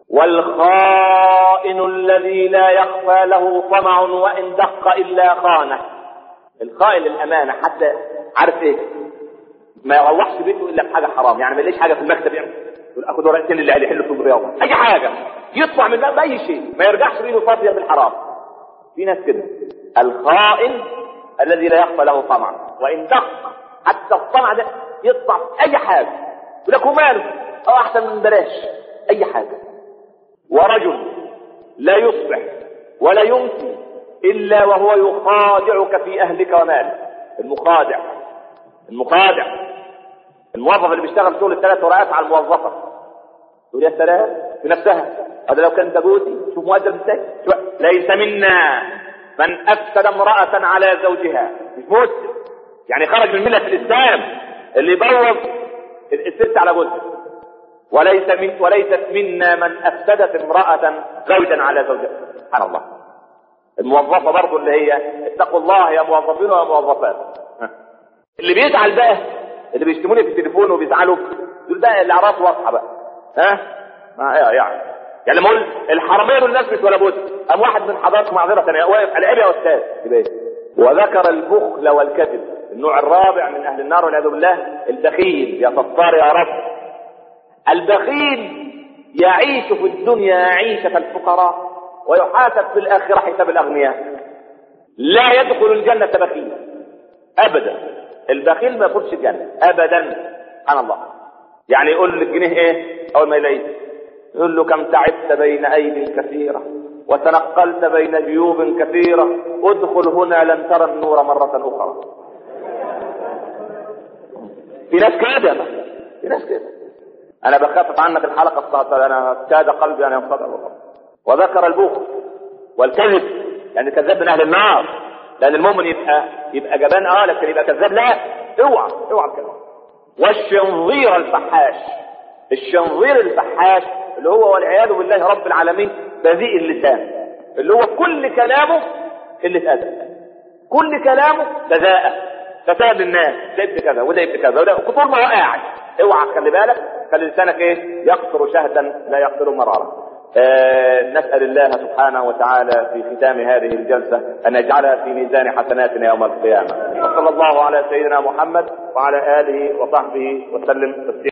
[SPEAKER 2] والخائن الذي لا يخفى له طمع وان دق الا خانه الخائن للامانه حتى عارف ايه ما يروحش بيته الا بحاجه حرام يعني ما يلاقيش حاجه في المكتب يعني يقول اخد ورقتين اللي هيحلوا في الرياضه اي حاجه يطلع من ده باي شيء ما يرجعش بيده فاضيه بالحرام في ناس كده الخائن الذي لا يخفى له طمع وان دق حتى الطمع ده يطلع في اي حاجه يقول لك وماله او احسن من بلاش اي حاجه ورجل لا يصبح ولا يمسي الا وهو يخادعك في اهلك ومالك المخادع المخادع الموظف اللي بيشتغل شغل الثلاث ورقات على الموظفه تقول يا سلام في نفسها هذا لو كان ده جوزي شوف مؤدب ازاي ليس منا من افسد امراه على زوجها مش مسلم يعني خرج من مله الاسلام اللي يبوظ الست على جوزها وليس من وليست منا من افسدت امراه زوجا على زوجها سبحان الله الموظفه برضه اللي هي اتقوا الله يا موظفين ويا موظفات اللي بيزعل بقى اللي بيشتموني في التليفون وبيزعلوا دول بقى اللي اعراض واضحه بقى ها ما يعني يعني لما اقول الحراميه دول الناس مش ولا بد قام واحد من حضراتكم معذره ثانيه واقف على ايه يا استاذ يبقى وذكر البخل والكذب النوع الرابع من اهل النار والعياذ بالله البخيل يا ستار يا رب البخيل يعيش في الدنيا عيشة الفقراء ويحاسب في الآخرة حساب الأغنياء لا يدخل الجنة بخيل أبدا البخيل ما يدخلش الجنة أبدا سبحان الله يعني يقول للجنيه إيه أول ما يلاقيه يقول له كم تعبت بين أيد كثيرة وتنقلت بين جيوب كثيرة ادخل هنا لن ترى النور مرة أخرى في ناس كده في ناس كده انا بخفف عنك الحلقه السابقه انا كاد قلبي ان ينفضل وذكر البخل والكذب يعني كذاب من اهل النار لان المؤمن يبقى يبقى جبان اه لكن يبقى كذاب لا اوعى اوعى كده والشنظير الفحاش الشنظير الفحاش اللي هو والعياذ بالله رب العالمين بذيء اللسان اللي هو كل كلامه قله ادب كل كلامه بذاءه فساد للناس ده ابن كذا وده ابن كذا وده طول ما هو قاعد اوعى خلي بالك خلي لسانك ايه يقطر شهدا لا يقطر مرارا آه نسأل الله سبحانه وتعالى في ختام هذه الجلسة أن يجعلها في ميزان حسناتنا يوم القيامة وصلى الله على سيدنا محمد وعلى آله وصحبه وسلم تسليما